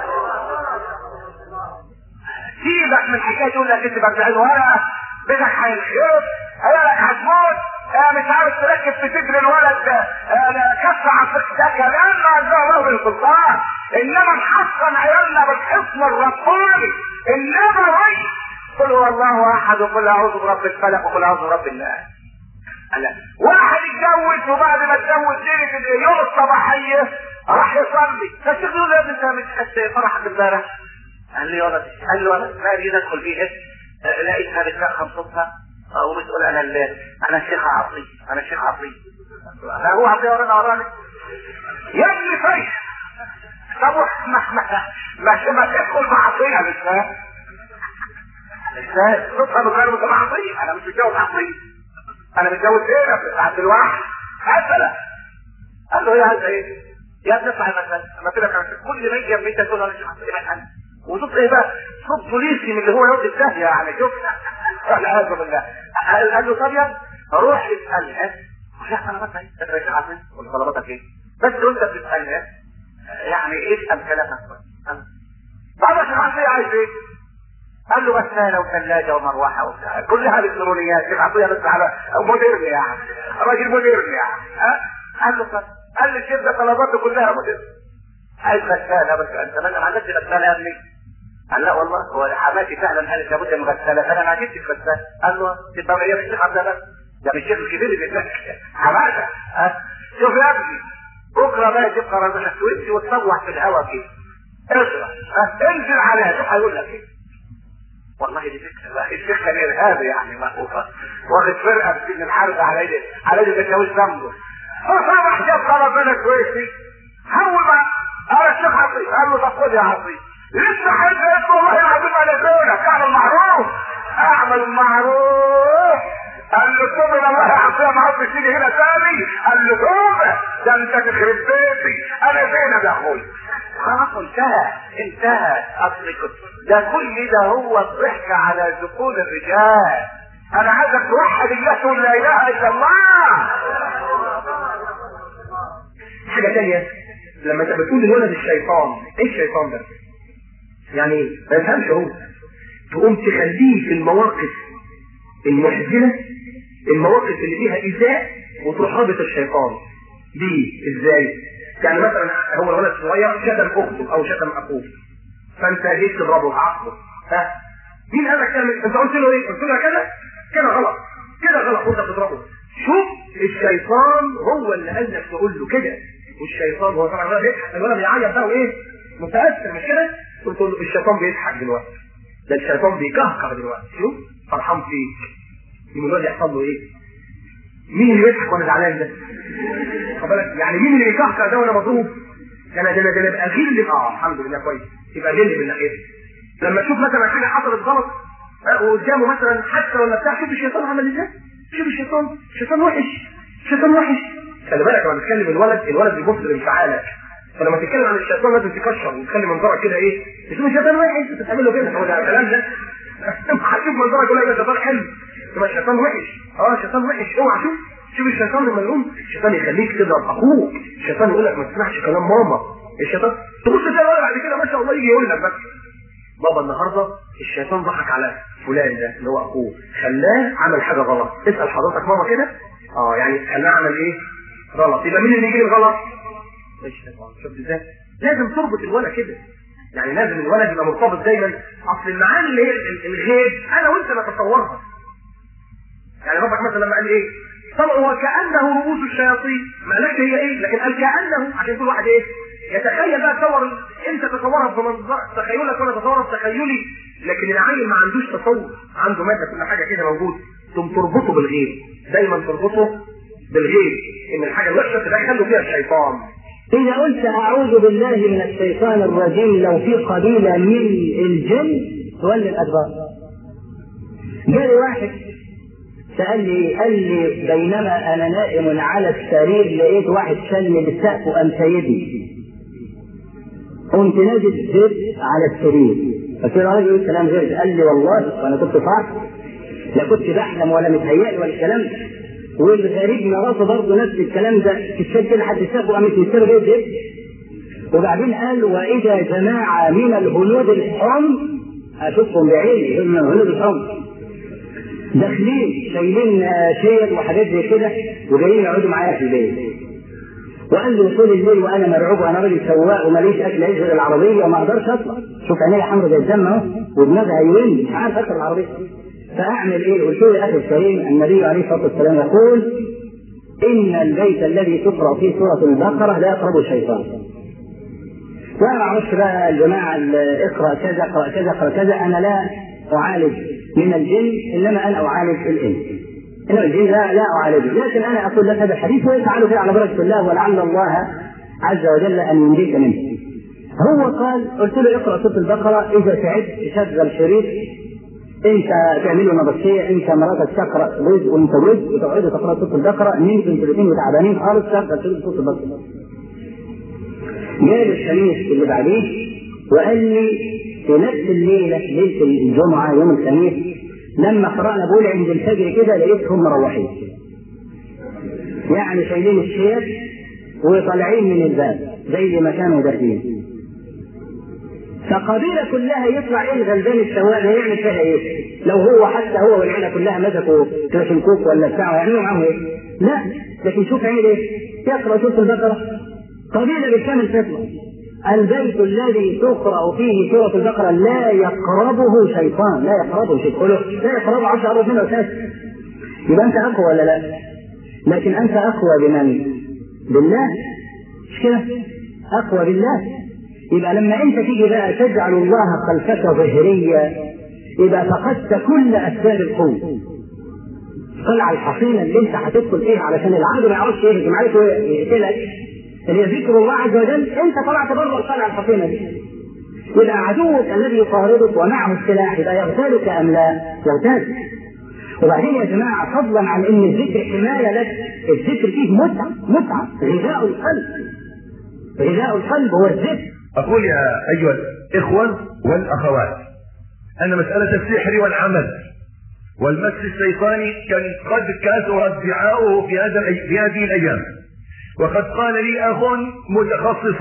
سيبك من حكايه تقول لك انت بتبيع ورقه بيتك هينخرب عيالك هتموت آه مش عارف تركب في صدر الولد ده آه كف عصيك ده كلام ما انزل الله بالسلطان انما نحصن عيالنا بالحصن الرباني انما وي قل هو الله احد وقل اعوذ برب الفلق وقل اعوذ برب الناس لا واحد اتجوز وبعد ما اتجوز ليله يوم الصباحيه راح يصلي فالشيخ يقول له انت مش خدت فرحك امبارح قال لي ولد قال له انا ما اريد ادخل فيه لقيتها بتسخن صوتها وبتقول انا اللي انا الشيخ عطي انا الشيخ عطي لا هو عطي ورانا ورانا يا ابني طيب طب ما ما ما ما تدخل مع عطيه مش فاهم مش فاهم صوتها بتغير مع عطيه انا مش متجوز عطيه انا متجوز ايه بس عبد الواحد مثلا قال له يا هذا ايه يا ابني اطلع مثلا انا قلت لك كل ما يجي جنبي انت تقول انا مش عطيه مثلا وصوت ايه بقى صوت بوليسي من اللي هو يقعد الدهية يعني شوف والعياذ بالله قال له طب يا روح اسالها يا طلباتك ايه؟ انت يا عارفين ولا طلباتك ايه؟ بس وانت بتسالها يعني اسال كلامك بعد عشان عارف ايه عايز ايه؟ قال له غسالة وثلاجة ومروحة وبتاع كلها الكترونيات شيخ عطية بس على مودرن يعني راجل مودرن يعني ها قال له طب قال لي الشيخ ده طلباته كلها مودرن عايز غسالة بس انت ما عندكش غسالة يا ابني قال لا والله هو حماتي فعلا قالت لابد من غسالة فانا ما جبتش غسالة قال له تبقى هي الشيخ عبد الله ده مش الشيخ الكبير اللي بيتك حماتة ها شوف يا ابني بكره بقى تبقى رزقك تويتي وتصوح في الهواء كده اقرا ها، انزل عليها شوف هيقول لك ايه والله دي فكره بقى الفكره الارهابي يعني مأخوفه واخد فرقه في الحرب على ايدي على ايدي تجاوز ذنبه فصبح جاب ربنا كويسي هو بقى قال الشيخ عطيه قال له طب خد يا عطيه لسه حاجه والله العظيم على دونك اعمل معروف اعمل معروف قال له توب الى الله عطيه ما عدتش تيجي هنا تاني قال له توبه ده انت تخرب بيتي انا زينب يا اخويا خلاص انتهى انتهى اصل كنت ده كل ده هو الضحك على ذكور الرجال انا عايزك توحد الله تقول لا اله الا الله حاجة تانية لما انت بتقول للولد الشيطان ايه الشيطان ده؟ يعني ما يفهمش هو تقوم تخليه في المواقف المحزنة المواقف اللي فيها إيذاء وتروح رابط الشيطان دي ازاي؟ يعني مثلا هو الولد الصغير شتم اخته او شتم اخوه فانت جيت تضربه تعاقبه ها مين قال لك تعمل انت قلت له ايه؟ قلت له كده كده غلط كده غلط وانت بتضربه شوف الشيطان هو اللي قال لك تقول له كده والشيطان هو طبعا الولد بيضحك الولد بيعيط بقى وايه؟ متاثر مش كده؟ قلت له الشيطان بيضحك دلوقتي ده الشيطان بيكهكر دلوقتي شوف فرحان فيك يقوم الولد يحصل له ايه؟ مين اللي بيضحك وانا زعلان ده؟ خد بالك يعني مين اللي بيكهكر ده وانا مضروب؟ ده انا ده انا ده انا ابقى غل اه الحمد لله كويس يبقى غل من ناحيته لما تشوف مثلا حاجه حصلت غلط آه، وقدامه مثلا حادثه ولا بتاع شوف الشيطان عمل ازاي شوف الشيطان الشيطان وحش الشيطان وحش خلي بالك لما بتكلم الولد الولد بيبص لانفعالك فلما تتكلم عن الشيطان لازم تكشر وتخلي منظرك كده ايه تشوف الشيطان وحش انت تعمل له كده هو ده الكلام ده هتشوف منظرك يقول لك ده الشيطان حلو تبقى الشيطان وحش اه الشيطان وحش اوعى شوف شوف الشيطان لما يقوم الشيطان يخليك تضرب اخوك الشيطان يقول لك ما تسمعش كلام ماما الشيطان تبص تلاقي الولد بعد كده ما شاء الله يجي يقول لك بس بابا النهارده الشيطان ضحك على فلان ده اللي هو اخوه خلاه عمل حاجه غلط اسال حضرتك ماما كده اه يعني خلاه عمل ايه غلط يبقى مين اللي يجي الغلط الشيطان شفت ازاي لازم تربط الولد كده يعني لازم الولد يبقى مرتبط دايما اصل المعاني اللي هي ال- الغيب انا وانت نتصورها يعني ربك مثلا لما قال ايه طبعا وكانه رؤوس الشياطين ما قالكش هي ايه لكن قال كانه عشان كل واحد ايه يتخيل بقى تصور انت تصورها في منظر تخيلك وانا تصورها في تخيلي لكن العيل ما عندوش تصور عنده ماده كل حاجه كده موجود ثم تربطه بالغيب دايما تربطه بالغيب ان الحاجه الوحشه تدخله فيها الشيطان إذا قلت أعوذ بالله من الشيطان الرجيم لو في قبيلة من الجن تولي الأدبار. جالي واحد سأل لي قال لي بينما أنا نائم على السرير لقيت واحد شلني بالسقف وقام سايبني. قمت نازل زيت على السرير. ففي راجل يقول كلام غير ده. قال لي والله وأنا كنت صاحي لا كنت بحلم ولا متهيألي ولا الكلام ده. والغريب مراته برضه نفس الكلام ده تشد كده لحد السقف وقامت مستوى جاي زيت. وبعدين قال واذا جماعه من الهنود الحمر اشوفهم بعيني هم الهنود الحمر داخلين شايلين آه، شير وحاجات زي كده وجايين يقعدوا معايا في البيت وقال لي طول الليل وانا مرعوب وانا راجل سواق وماليش اكل عيش غير العربيه وما اقدرش اطلع شوف عينيا حمرا زي الدم اهو ودماغي هيون مش عارف اركب العربيه فاعمل ايه؟ قلت له يا اخي الكريم النبي عليه الصلاه والسلام يقول ان البيت الذي تقرا فيه سوره البقره لا يقرب الشيطان وانا ما اعرفش بقى الجماعه اللي اقرا كذا اقرا كذا اقرا كذا انا لا اعالج من الجن انما انا اعالج الانس انما الجن لا لا اعالجه لكن انا اقول لك هذا الحديث ويفعل كده على بركه الله ولعل الله عز وجل ان ينجيك منه هو قال قلت له اقرا سوره البقره اذا تعبت شغل شريط انت تعملوا نبطشيه انت مراتك تقرا جزء وانت جزء وتقعدوا تقرا سوره البقره نمتم ثلاثين وتعبانين خالص شغل شريط سوره البقره جاء الخميس اللي بعديه وقال لي في نفس الليله ليله الجمعه يوم الخميس لما قرانا بقول عند الفجر كده لقيتهم مروحين يعني شايلين الشير وطالعين من الباب زي ما كانوا داخلين فقبيلة كلها يطلع ايه الغلبان السواق ده يعمل فيها ايه؟ لو هو حتى هو والعيلة كلها مسكوا كلاشنكوف ولا بتاع يعملوا معاهم ايه؟ لا لكن شوف عمل ايه؟ يقرأ سورة البقرة قبيلة بالكامل تطلع البيت الذي تقرأ فيه سورة البقرة لا يقربه شيطان لا يقربه شيطان لا يقربه عشر أربع منه أساس يبقى أنت أقوى ولا لا؟ لكن أنت أقوى بمن؟ بالله مش كده؟ أقوى بالله يبقى لما أنت تيجي بقى تجعل الله خلفك ظهرية يبقى فقدت كل أسباب القوة طلع الحصينة اللي أنت هتدخل فيها علشان العدو ما يعرفش يهجم عليك ويقتلك اللي هي ذكر الله عز وجل أنت طلعت بره القلعة الحصينة دي يبقى عدوك الذي يطاردك ومعه السلاح يبقى يغتالك أم لا؟ يغتالك وبعدين يا جماعة فضلا عن ان الذكر حماية لك الذكر فيه متعة متعة غذاء القلب غذاء القلب هو الذكر أقول يا أيها الإخوة والأخوات أن مسألة السحر والعمل والمس الشيطاني كان قد كثر ادعاؤه في هذا في هذه الأيام وقد قال لي أخ متخصص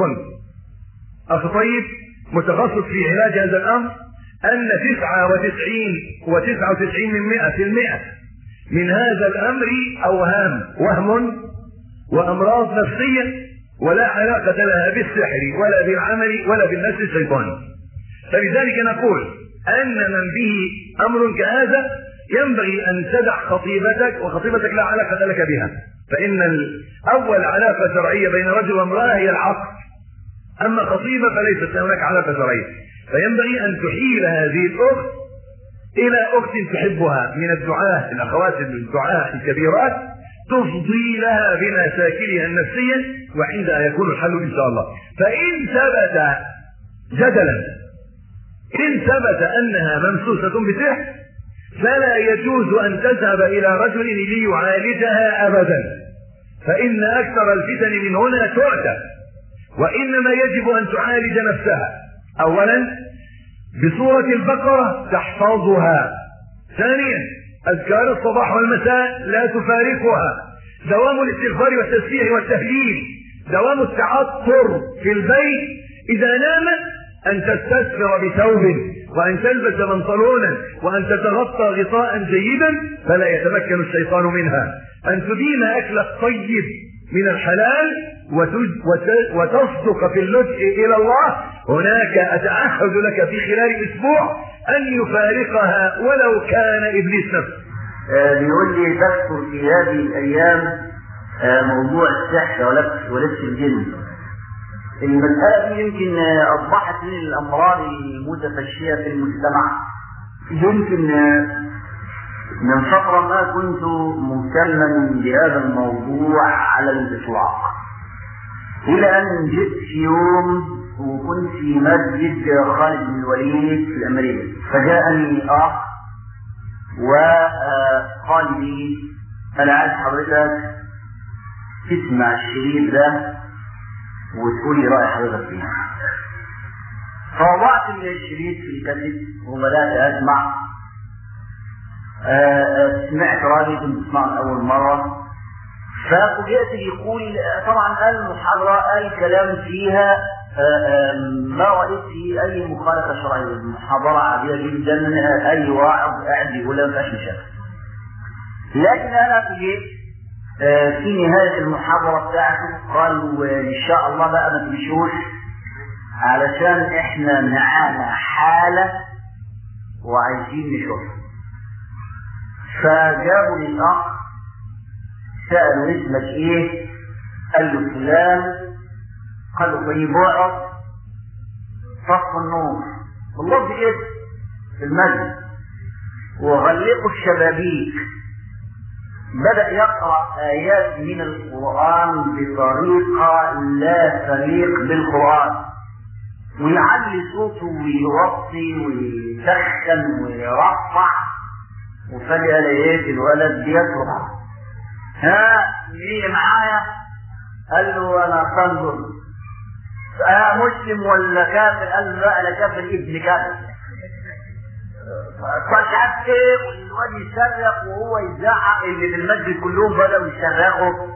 أخ طيب متخصص في علاج هذا الأمر أن تسعة وتسعين وتسعة وتسعين من مئة في المئة من هذا الأمر أوهام وهم وأمراض نفسية ولا علاقة لها بالسحر ولا بالعمل ولا بالنفس الشيطاني فلذلك نقول أن من به أمر كهذا ينبغي أن تدع خطيبتك وخطيبتك لا علاقة لك بها فإن أول علاقة شرعية بين رجل وامرأة هي العقد أما خطيبة فليست هناك علاقة شرعية فينبغي أن تحيل هذه الأخت إلى أخت تحبها من الدعاة الأخوات الدعاة الكبيرات تفضي لها بمشاكلها النفسية وعندها يكون الحل إن شاء الله فإن ثبت جدلا إن ثبت أنها ممسوسة بسحر فلا يجوز أن تذهب إلى رجل ليعالجها أبدا فإن أكثر الفتن من هنا تعتى وإنما يجب أن تعالج نفسها أولا بسورة البقرة تحفظها ثانيا أذكار الصباح والمساء لا تفارقها دوام الاستغفار والتسبيح والتهليل دوام التعطر في البيت إذا نامت أن تستسفر بثوب وأن تلبس بنطلونا وأن تتغطى غطاء جيدا فلا يتمكن الشيطان منها أن تدين أكل الطيب من الحلال وتصدق في اللجء إلى الله هناك أتعهد لك في خلال أسبوع أن يفارقها ولو كان إبليس نفسه آه بيقول لي تذكر في هذه الأيام آه موضوع السحر ولبس ولبس الجن المسألة دي يمكن أصبحت من الأمراض المتفشية في المجتمع يمكن من فترة ما كنت مهتما بهذا الموضوع على الإطلاق إلى أن جئت في يوم وكنت في مسجد خالد بن الوليد في الأمريكا فجاءني أخ وقال لي أنا عايز حضرتك تسمع الشريط ده وتقول لي رأي حضرتك فيه فوضعت الشريط في الكاسيت وبدأت أسمع سمعت راجل كنت اسمعه أول مرة ففوجئت بيقول طبعا قال المحاضرة قال كلام فيها ما رأيت في أي مخالفة شرعية المحاضرة عادية جدا أي واعظ قاعد بيقولها ما فيهاش مشاكل لكن أنا فوجئت في نهاية المحاضرة بتاعته قال إن شاء الله بقى ما تمشوش علشان إحنا معانا حالة وعايزين نشوفها فجابوا للأخ سألوا اسمك إيه؟ قال له فلان قال له طيب اقعد طفوا النور والله بإيه؟ في المسجد وغلقوا الشبابيك بدأ يقرأ آيات من القرآن بطريقة لا تليق بالقرآن ويعلي صوته ويوطي ويسخن ويرفع وفجأة لقيت الولد بيصرخ ها مين معايا؟ قال له أنا صندر أنا مسلم ولا كافر؟ قال له لا أنا كافر ابن كافر فشفت والواد يصرخ وهو يزعق اللي في المسجد كلهم بدأوا يصرخوا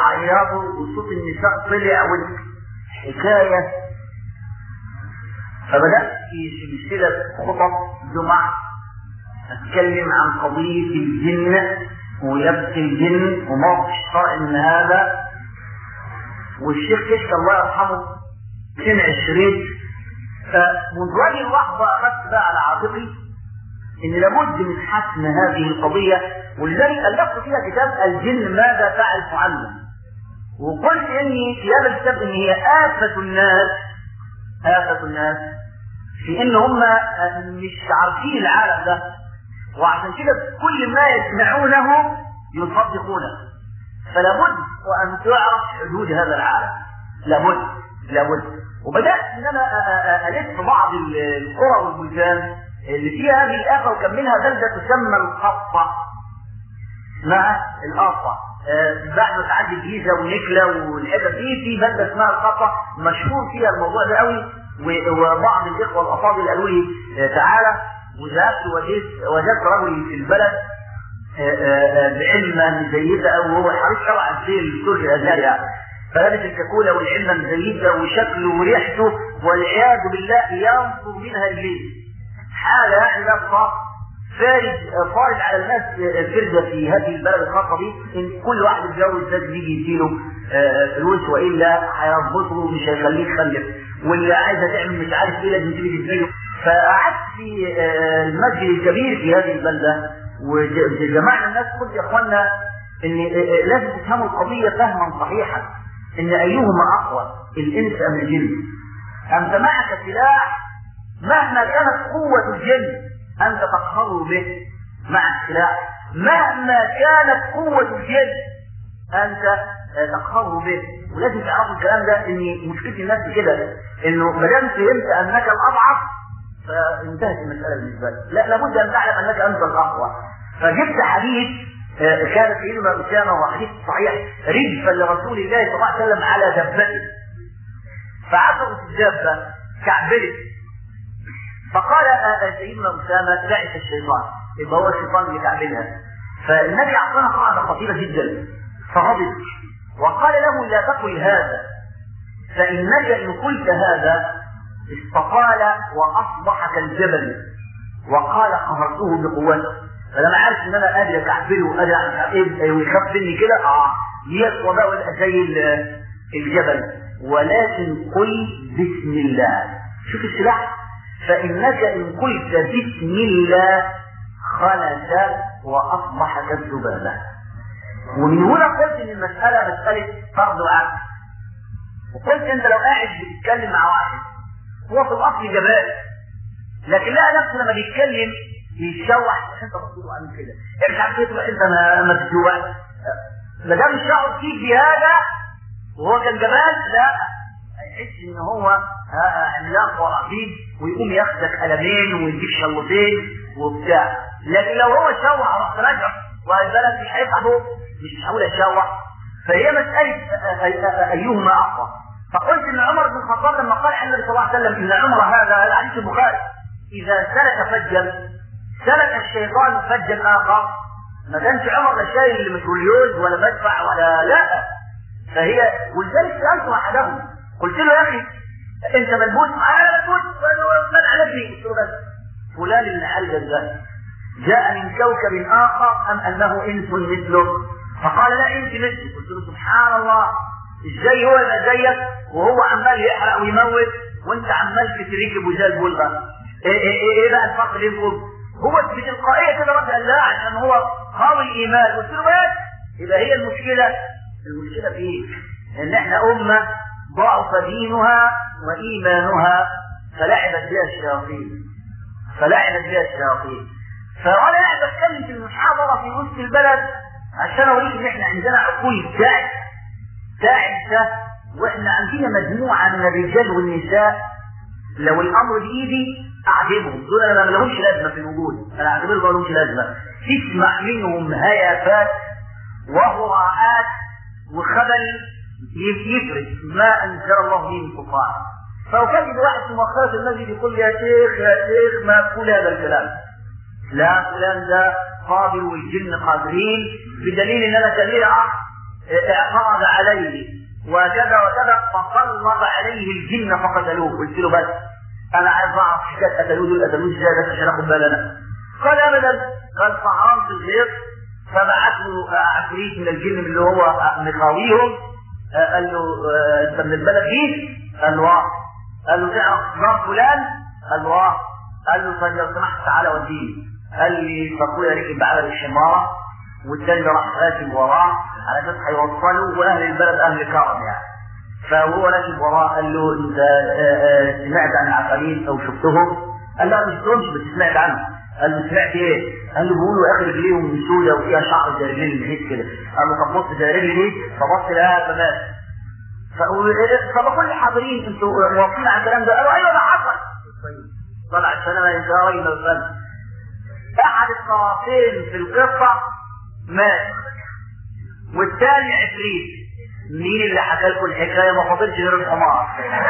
ويعيطوا وصوت النساء طلع والحكاية فبدأت في سلسلة خطب جمع أتكلم عن قضية الجن ولبس الجن وموقف الشرع من هذا والشيخ كشك الله يرحمه سمع الشريط فمنذ هذه اللحظة أخذت بقى على عاتقي إن لابد من حسم هذه القضية ولذلك ألفت فيها كتاب الجن ماذا تعرف عنه وقلت إني في هذا الكتاب إن هي آفة الناس آفة الناس في إن هم مش عارفين العالم ده وعشان كده كل ما يسمعونه يصدقونه فلا بد وان تعرف حدود هذا العالم لابد لابد وبدات ان انا الف بعض القرى والبلدان اللي فيها هذه الافه وكان منها بلده تسمى القطه اسمها القطه بعد ما تعدي الجيزه ونكله والحتت دي في بلده اسمها القطه مشهور فيها الموضوع ده قوي وبعض الاخوه الافاضل قالوا لي تعالى وذهبت وجدت وجدت رجل في البلد بعلمة مزيدة أو هو حريص طبعا زي الدكتور الأزهر يعني فلابس الكاكولا والعلمة مزيدة وشكله وريحته والعياذ بالله ينفر منها إبليس حالة يعني لا تصح فارج فارج على الناس الفردة في هذه البلد الخاصة دي إن كل واحد يتجوز لازم يجي يديله فلوس وإلا هيربطه ومش هيخليه يخلف واللي عايزة تعمل مش عارف إيه لازم تيجي تديله فقعدت في المسجد الكبير في هذه البلدة وجمعنا الناس قلت يا اخوانا ان لازم تفهموا القضية فهما صحيحا ان ايهما اقوى الانس ام الجن انت معك سلاح مهما كانت قوة الجن انت تقهر به مع السلاح مهما كانت قوة الجن انت تقهر به ولازم تعرفوا الكلام ده ان مشكلة الناس كده انه ما دام فهمت انك الاضعف فانتهت المسألة بالنسبة لك لا لابد أن تعلم أنك أنت الأقوى فجبت حديث كان في علم أسامة وحديث صحيح رجفا لرسول الله صلى الله عليه وسلم على دبته فعثرت الدابة كعبلت فقال سيدنا أسامة تعس الشيطان يبقى هو الشيطان اللي كعبلها فالنبي أعطانا قاعدة خطيرة جدا فغضب وقال له لا تقل هذا فإنك إن قلت هذا استطال واصبح كالجبل وقال قهرته بقوته فلما عارف ان انا قادر اكعبله وقادر ايه ويخاف مني كده اه يقوى بقى ويبقى زي الجبل ولكن قل بسم الله شوف السلاح فانك ان قلت بسم الله خلت واصبح كالذبابه ومن هنا قلت ان المساله مساله فرض وعقل وقلت انت لو قاعد بتتكلم مع واحد هو في الاصل جبال لكن لقى نفسه لما بيتكلم بيتشوح انت مبسوط عامل كده مش عارف ايه انت ما ما تتجوع ما دام الشعر فيك بهذا وهو كان جبال لا هيحس ان هو عملاق ورقيق ويقوم ياخدك قلمين ويديك شلوتين وبتاع لكن لو هو شوح رحت رجع والبلد مش هيفتحه مش هقول اشوح فهي مساله ايهما اقوى فقلت ان عمر بن الخطاب لما قال عن النبي صلى الله عليه وسلم ان عمر هذا هذا حديث البخاري اذا سلك فجا سلك الشيطان فجا اخر ما كانش عمر لا شايل متروليوز ولا مدفع ولا لا فهي ولذلك سالت احدهم قلت له يا اخي انت ملبوس معايا ملبوس من علمني قلت له بس فلان اللي علق ده جاء من كوكب اخر ام انه انس مثله فقال لا انت مثلي قلت له سبحان الله ازاي هو يبقى زيك وهو عمال يحرق ويموت وانت عمال تتركب وزي البلغه ايه, إيه, إيه, ايه بقى الفرق بينكم هو بتلقائيه كده رد قال لا عشان هو قوي الايمان قلت له بس يبقى هي المشكله المشكله فيك ان احنا امه ضعف دينها وايمانها فلعبت بها الشياطين فلعبت بها الشياطين فانا قاعد بتكلم في المحاضره في وسط البلد عشان اوريك ان احنا عندنا عقول تعب تعب واحنا عندنا مجموعه من الرجال والنساء لو الامر بايدي اعجبهم دول انا ما لهمش لازمه في الوجود انا اعتبرهم ما لهمش لازمه تسمع منهم هيافات وهراءات وخبل يفرق ما انزل الله به من سلطان فوجد واحد في مؤخرة المسجد يقول لي يا شيخ يا شيخ ما تقول هذا الكلام لا فلان ده قادر والجن قادرين بدليل ان انا كان لي اخ اعترض عليه وكذا وكذا فسلط عليه الجن فقتلوه قلت له بس انا عايز اعرف حكايه قتلوه دول قتلوه ازاي بس عشان اخد بالنا قال ابدا قال طعام في الغيط فبعت له عفريت من الجن اللي هو مخاويهم قال له انت من البلد دي؟ قال له اه قال له تعرف جار فلان؟ قال له اه قال له طيب لو سمحت تعالى وديني قال لي فاخويا ركب على الحماره والتاني راح راكب وراه على اساس هيوصله واهل البلد اهل كرم يعني فهو راكب وراه قال له انت سمعت عن العفاريت او شفتهم؟ قال لا مش شفتهمش بس سمعت عنهم قال له سمعت ايه؟ قال له بيقولوا اخر رجليهم سودة وفيها شعر زي رجلين المحيط كده قال له طب بص زي رجلي دي فبص لها فمات فبقول للحاضرين انتوا موافقين على الكلام ده قالوا ايوه ده حصل طلع السلامة انت راجل الفن احد الطرفين في القصة مات والثاني عفريت مين اللي حكى لكم الحكاية ما فاضلش غير الحمار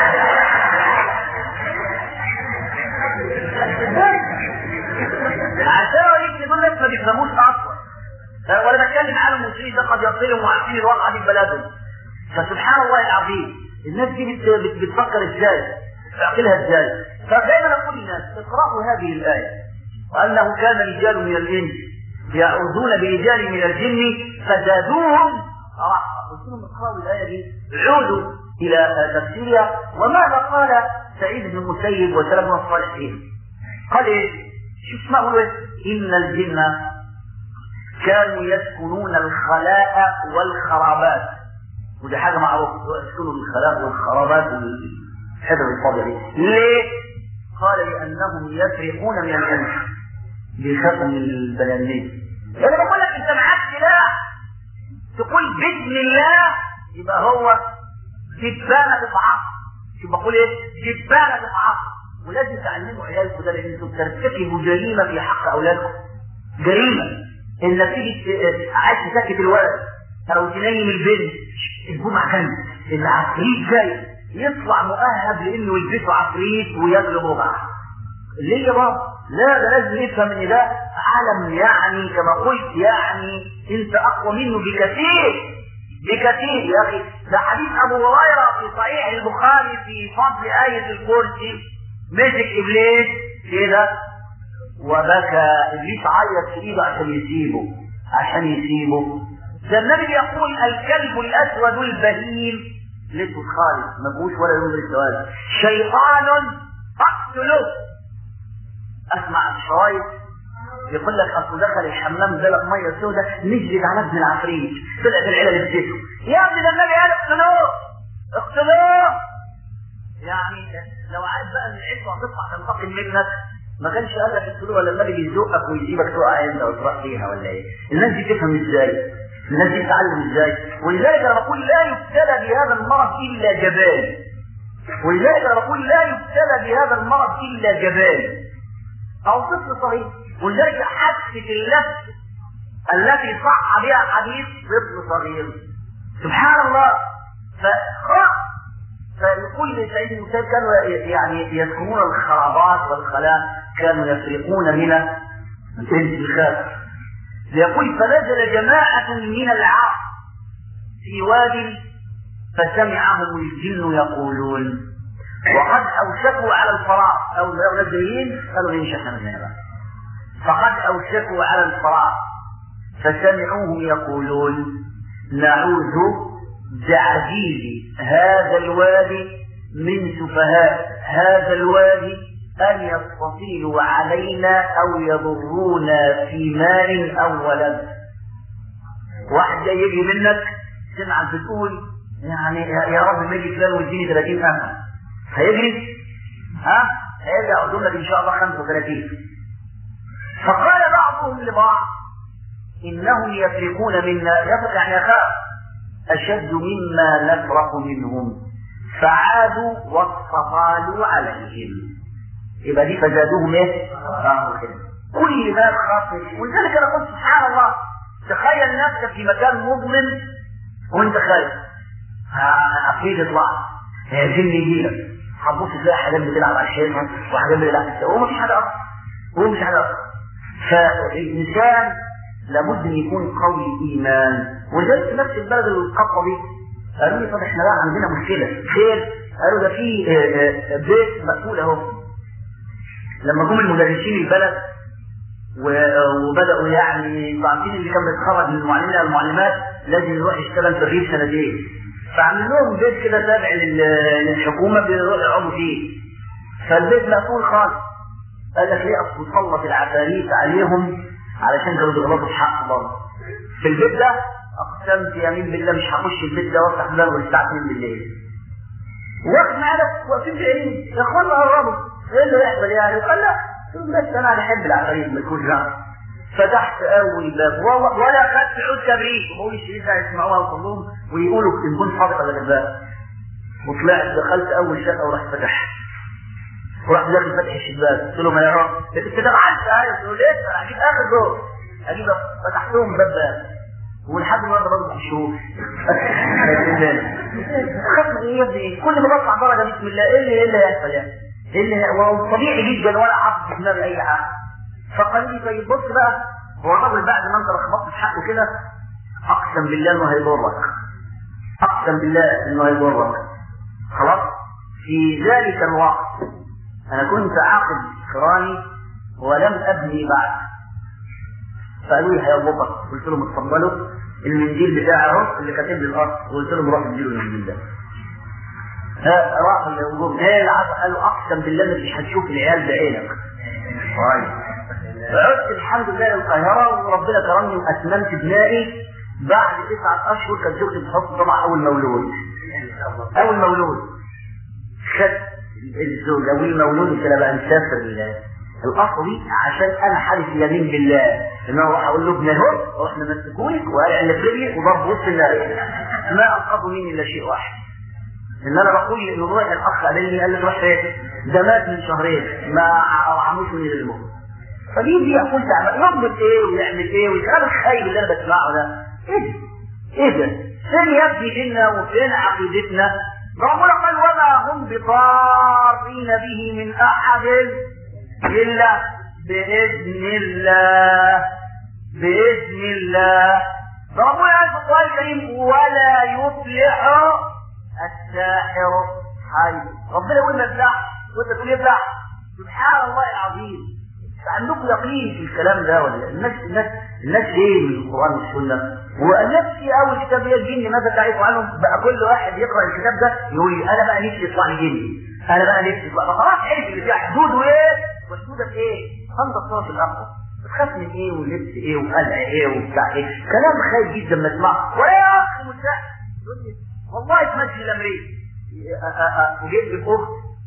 عشان اوريك دول ناس ما بيفهموش اصلا ولا بتكلم على المسلمين ده قد يصلهم وعارفين الواقع دي في بلدهم فسبحان الله العظيم الناس دي بت... بت... بتفكر ازاي تعقلها ازاي فدايما اقول للناس اقرأوا هذه الآية وأنه كان رجال من الإنس يعوذون برجال من الجن فزادوهم رحمة قلت لهم اقرأوا الآية دي عودوا إلى تفسيرها وماذا قال سعيد بن المسيب وسلم بن الصالحين قال ايه شوف اسمعوا ايه إن الجن كانوا يسكنون الخلاء والخرابات ودي حاجة معروفة يسكنوا الخلاء والخرابات والحجر الفاضية دي ليه؟ قال لأنهم يفرقون من الإنس بيخافوا من البنانين أنا بقول لك أنت معاك سلاح تقول بسم الله يبقى هو جبانة تتعصب شوف بقول ايه؟ جبانة تتعصب ولازم تعلموا عيالكم ده لان انتم بترتكبوا جريمه في حق اولادكم جريمه انك تيجي عايز تسكت الولد او تنيم البنت تجيبوه مع كنز العفريت جاي يطلع مؤهب لانه يلبسه عفريت ويغلب ربع ليه يا بابا؟ لا ده لازم يفهم ان ده عالم يعني كما قلت يعني انت اقوى منه بكثير بكثير يا اخي ده حديث ابو هريره في صحيح البخاري في فضل ايه الكرسي مسك ابليس كده وبكى ابليس عيط في ايده عشان يسيبه عشان يسيبه ده النبي يقول الكلب الاسود البهيم لسه خالص ما فيهوش ولا لون السواد شيطان اقتله اسمع الشرايط يقول لك اصل دخل الحمام دلق ميه سوداء نجلد على ابن العفريت طلعت العيله لبسته يا ابني ده النبي قال اقتلوه اقتلوه يعني لو عايز بقى ان العزوه تطلع تنتقم منك ما كانش قال لك اقتلوه ولا النبي بيزقك ويسيبك تقع انت وتروح فيها ولا ايه؟ الناس دي تفهم ازاي؟ الناس دي تتعلم ازاي؟ ولذلك انا بقول لا يبتلى بهذا المرض الا جبان ولذلك انا بقول لا يبتلى بهذا المرض الا جبان او طفل صغير ولذلك حادثه اللف التي صح بها حديث طفل صغير سبحان الله فقرأ فيقول سعيد بن مسيب كانوا يعني يسكنون الخرابات والخلاء كانوا يفرقون من الانتخاب يقول فنزل جماعة من العرب في واد فسمعهم الجن يقولون وقد أوشكوا على الفراغ أو لو نزلين قالوا إن شاء الله فقد أوشكوا على الفراغ فسمعوهم يقولون نعوذ بعجيز هذا الوادي من سفهاء هذا الوادي أن يستطيلوا علينا أو يضرونا في مال أو ولد واحد جاي يجي منك سمعك بتقول يعني يا رب ما يجي فلان ويديني 30 أمل هيجري ها هيرجع يقول لك إن شاء الله 35 فقال بعضهم لبعض إنهم يفرقون منا يفرق يعني يخاف أشد مما نفرق منهم فعادوا واستطالوا عليهم يبقى دي فزادوهم ايه؟ آه كده كل ما خاف ولذلك انا قلت سبحان الله تخيل نفسك في مكان مظلم وانت خايف عفريت يطلع جن يجي لك هتبص تلاقي حاجات بتلعب على الشيطان وحاجات بتلعب على الشيطان هو مفيش حاجه اصلا هو مش حاجه اصلا فالانسان لابد ان يكون قوي ايمان ولذلك في نفس البلد القطه دي قالوا لي طب احنا بقى عندنا مشكله خير قالوا ده في بيت مقفول اهو لما جم المدرسين البلد و- وبداوا يعني انتوا عارفين اللي كان بيتخرج من المعلمين او المعلمات لازم يروح يشتغل في الريف سنتين فعملوا لهم بيت كده تابع لل- للحكومه بيروحوا يقعدوا فيه فالبيت مقفول خالص قال لك ليه اصل سلط العفاريت عليهم علشان كانوا بيغلطوا في حق برضه في البيت ده اقسمت يمين بالله مش هخش البيت ده وافتح الباب الساعه 2 بالليل واقف معانا واقفين بعيد يا اخوانا قربوا ايه اللي يحصل يعني وقال لا بس انا بحب العفاريت ما تكونش جنب فتحت اول باب والله ولا خدت عود كبريت وبقول الشريط ده يسمعوها وكلهم ويقولوا تكون صادق ولا كذاب وطلعت دخلت اول شقه ورحت فتحت ورحت داخل فتح الشباك قلت لهم يا رب انت ده عارف ايوه قلت له ليه انا هجيب اخر دور اجيب فتحت لهم باب باب ولحد النهارده برضه مشهور خاف من ايه يا ابني كل ما بطلع درجه بسم الله ايه اللي ايه اللي هيحصل يعني؟ ايه اللي هو طبيعي جدا ولا حاطط في دماغي اي حاجه فقال لي طيب بص بقى هو الراجل بعد ما انت لخبطت في حقه كده اقسم بالله انه هيضرك اقسم بالله انه هيضرك خلاص في ذلك الوقت انا كنت عاقد قراني ولم ابني بعد فقالوا لي هيضبطك قلت لهم اتفضلوا المنديل بتاعي اهو اللي كاتب لي الارض قلت لهم روح اديله المنديل ده ها راح الهجوم ايه العصر قالوا اقسم بالله انك مش هتشوف العيال بعينك طيب فعدت الحمد لله للقاهرة وربنا كرمني وأتممت بنائي بعد تسعة أشهر كانت زوجتي بتحط طبعا أول مولود أول مولود خدت الزوجة والمولود قلت لها بقى نسافر ال- القصر دي عشان أنا حالف اليمين بالله إن أنا أروح أقول له ابن اهو رحنا مسكوني وقال اللي في رجلي وضرب وسط الناس ما أنقذوا مني إلا شيء واحد ان انا بقول انه روح الاخ قابلني قال لي روح فين؟ ده مات من شهرين ما عموش مني للموت فدي دي اقول تعمل يضبط ايه ويعمل ايه والكلام الخايب اللي انا بسمعه ده ايه ده؟ ايه ده؟ فين يا ابني ديننا وفين عقيدتنا؟ ربنا قال وما هم بضارين به من احد الا باذن الله باذن الله ربنا قال في القران الكريم ولا يفلح الساحر حي ربنا يقول لك ساحر وانت تقول ايه ساحر سبحان الله العظيم عندكم يقين في الكلام ده ولا الناس الناس الناس ايه من القران والسنه ونفسي اول كتاب هي الجن ماذا تعرف عنهم بقى كل واحد يقرا الكتاب ده يقول لي انا بقى نفسي يطلع لي جني انا بقى نفسي يطلع فخلاص عرف اللي فيها حدود وايه وحدودك ايه خمسه صوره الاخر بتخاف من ايه ولبس ايه وقلع ايه وبتاع ايه كلام خايف جدا ما اسمعه ويا اخي مستحيل يقول لي والله تمشي الامريكا وجبت الاخت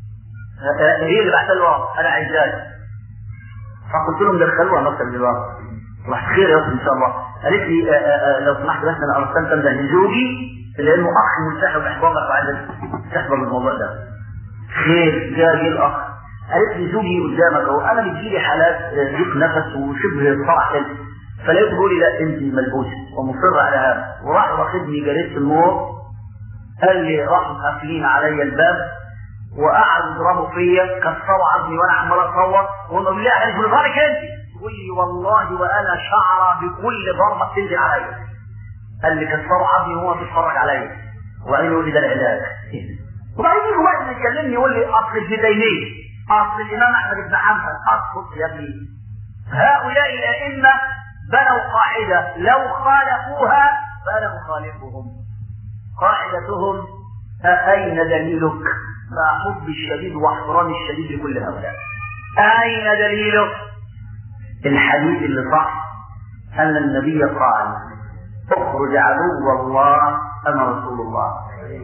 هي اللي بعت له انا عايزاك فقلت لهم دخلوها مكتب الوقت راح خير يا اخي ان شاء الله قالت لي آآ آآ لو سمحت بس انا ارسلت ده لزوجي لانه اخ منسحب احبابك وعايز تحضر الموضوع ده خير جاء جه الاخ قالت لي زوجي قدامك اهو انا بتجيلي حالات ضيق نفس وشبه صرع كده فلقيته بيقول لي لا انت ملبوسه ومصر على هذا وراح واخدني جريت النور قال لي راحوا قافلين عليا الباب وقعدوا يضربوا فيا كسروا عظمي وانا عمال اصوت وهم قالوا لي لا انا بنضربك انت تقول لي والله وانا شعره بكل ضربه تنزل عليا قال لي كسروا عظمي وهو بيتفرج عليا وقال لي ده العلاج وبعدين يجي واحد يكلمني يقول لي اصل ابن تيميه اصل الامام احمد بن حنبل اصل يا ابني هؤلاء الائمه بنوا قاعده لو خالفوها فانا اخالفهم قاعدتهم أين دليلك مع حب الشديد واحترام الشديد لكل هؤلاء أين دليلك الحديث اللي صح أن النبي قال اخرج عدو الله أنا رسول الله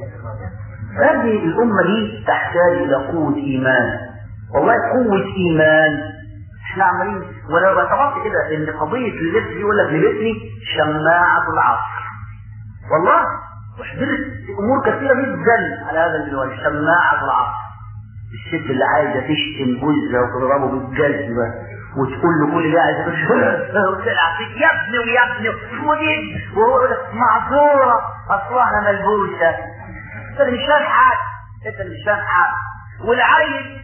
هذه الأمة دي تحتاج إلى قوة إيمان والله قوة إيمان احنا عمالين ولو اعتبرت كده ان قضية اللبس دي يقول لك لبسني شماعة العصر والله وحضرت امور كثيره جدا على هذا المنوال شماعه العصر الست اللي عايزه تشتم جوزها وتضربه بالجزمه وتقول له كل ده عايزه وتلعب فيك يا ابني ويا ابني ودي وهو يقول لك معذوره اصلها ملبوسه انت اللي مش فاهم حاجه انت اللي مش فاهم حاجه والعيل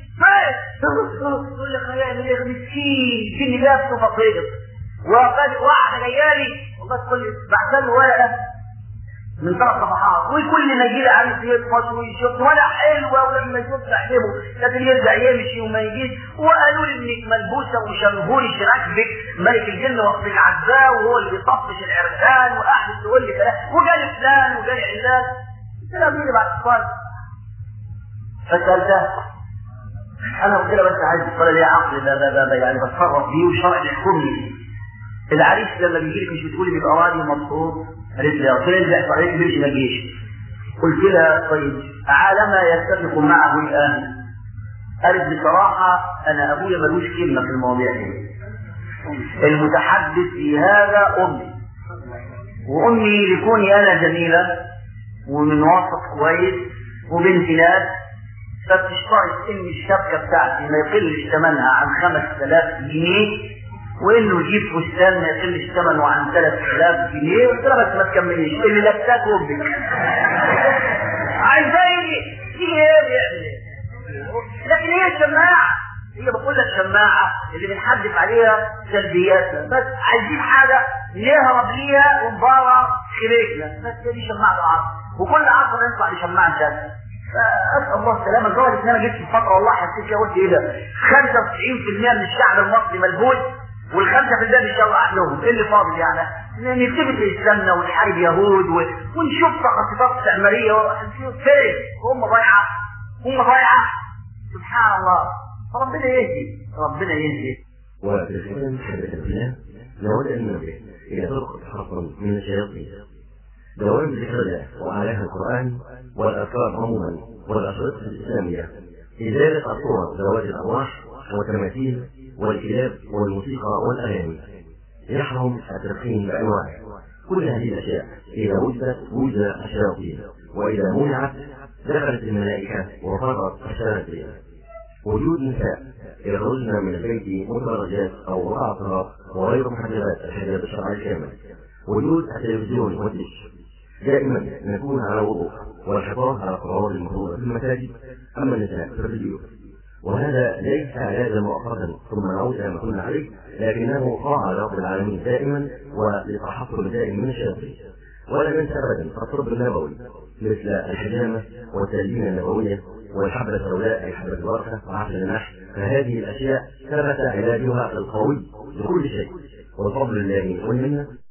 تقول لك هيعمل ايه مسكين سن نفسه فقير وقد واحده جايه لي والله تقول لي بعت له ورقه من ثلاث صفحات وكل ما يجي لي عريس يطفش ويشوف ولا حلوه ولما يشوف تعجبه لكن يرجع يمشي وما يجيش وقالوا لي انك ملبوسه وشنهوري شراكبك ملك الجن وقت العزاء وهو اللي بيطفش العرسان واحد تقول لي كلام وجالي فلان وجالي علان قلت لها مين بعد الصلاه فسالتها انا قلت لها بس عايز الصلاه ليها عقل ده ده ده يعني بتصرف بيه وشرع يحكمني العريس لما بيجي لك مش بتقولي بيبقى راضي ومبسوط قالت لي قلت لها ازاي عليك بيمشي ما تجيش قلت لها طيب على ما يتفق معه الان قالت بصراحه انا ابويا ملوش كلمه في المواضيع دي المتحدث في هذا امي وامي لكوني انا جميله ومن وسط كويس وبنت ناس فبتشترط ان الشبكه بتاعتي ما يقلش ثمنها عن 5000 جنيه وانه يجيب فستان ما يقلش ثمنه عن 3000 جنيه قلت لها بس ما تكمليش اللي لابساك امك عايزاني تيجي ايه يعني لكن هي الشماعه هي بقول لك شماعه اللي بنحدث عليها سلبياتنا بس عايزين حاجه نهرب ليها ونبارى خليجنا بس دي شماعه العصر وكل عصر ينفع لشماعه ثانيه فاسال الله السلامه لدرجه ان انا جيت في فتره والله حسيت كده قلت ايه ده 95% من الشعب المصري ملبوس والخمسة في الباب ان شاء الله عقلهم ايه اللي فاضل يعني نلتفت للسمنة ونحارب يهود و... ونشوف تخطيطات استعمارية ونشوف فين هم ضايعة هم ضايعة سبحان الله فربنا يهدي ربنا يهدي وفي الختام حدث الله نود ان ننبه الى طرق تحصن من الشياطين دوام ذكر الله واعلاها القران والاذكار عموما والاشرطه الاسلاميه ازاله الصور ذوات الارواح والتماثيل والكلاب والموسيقى والاغاني يحرم التدخين بانواعه كل هذه الاشياء اذا وجدت وجد الشياطين واذا منعت دخلت الملائكه وفرت الشياطين وجود نساء يخرجن من البيت متبرجات او رقعتها وغير محجبات الحجاب الشرعي الكامل وجود التلفزيون والدش دائما نكون على وضوء والحفاظ على الصلوات المفروضه في المساجد اما النساء في البيوت وهذا ليس علاجا مؤقتا ثم نعود الى ما كنا عليه لكنه طاعه لرب العالمين دائما ولتحصل دائم من الشياطين ولا ننسى ابدا الطب النبوي مثل الحجامه والتلبينه النبويه والحبة السوداء أي حبة الورقة وعسل النحل فهذه الأشياء ثبت علاجها القوي لكل شيء وبفضل الله والمنة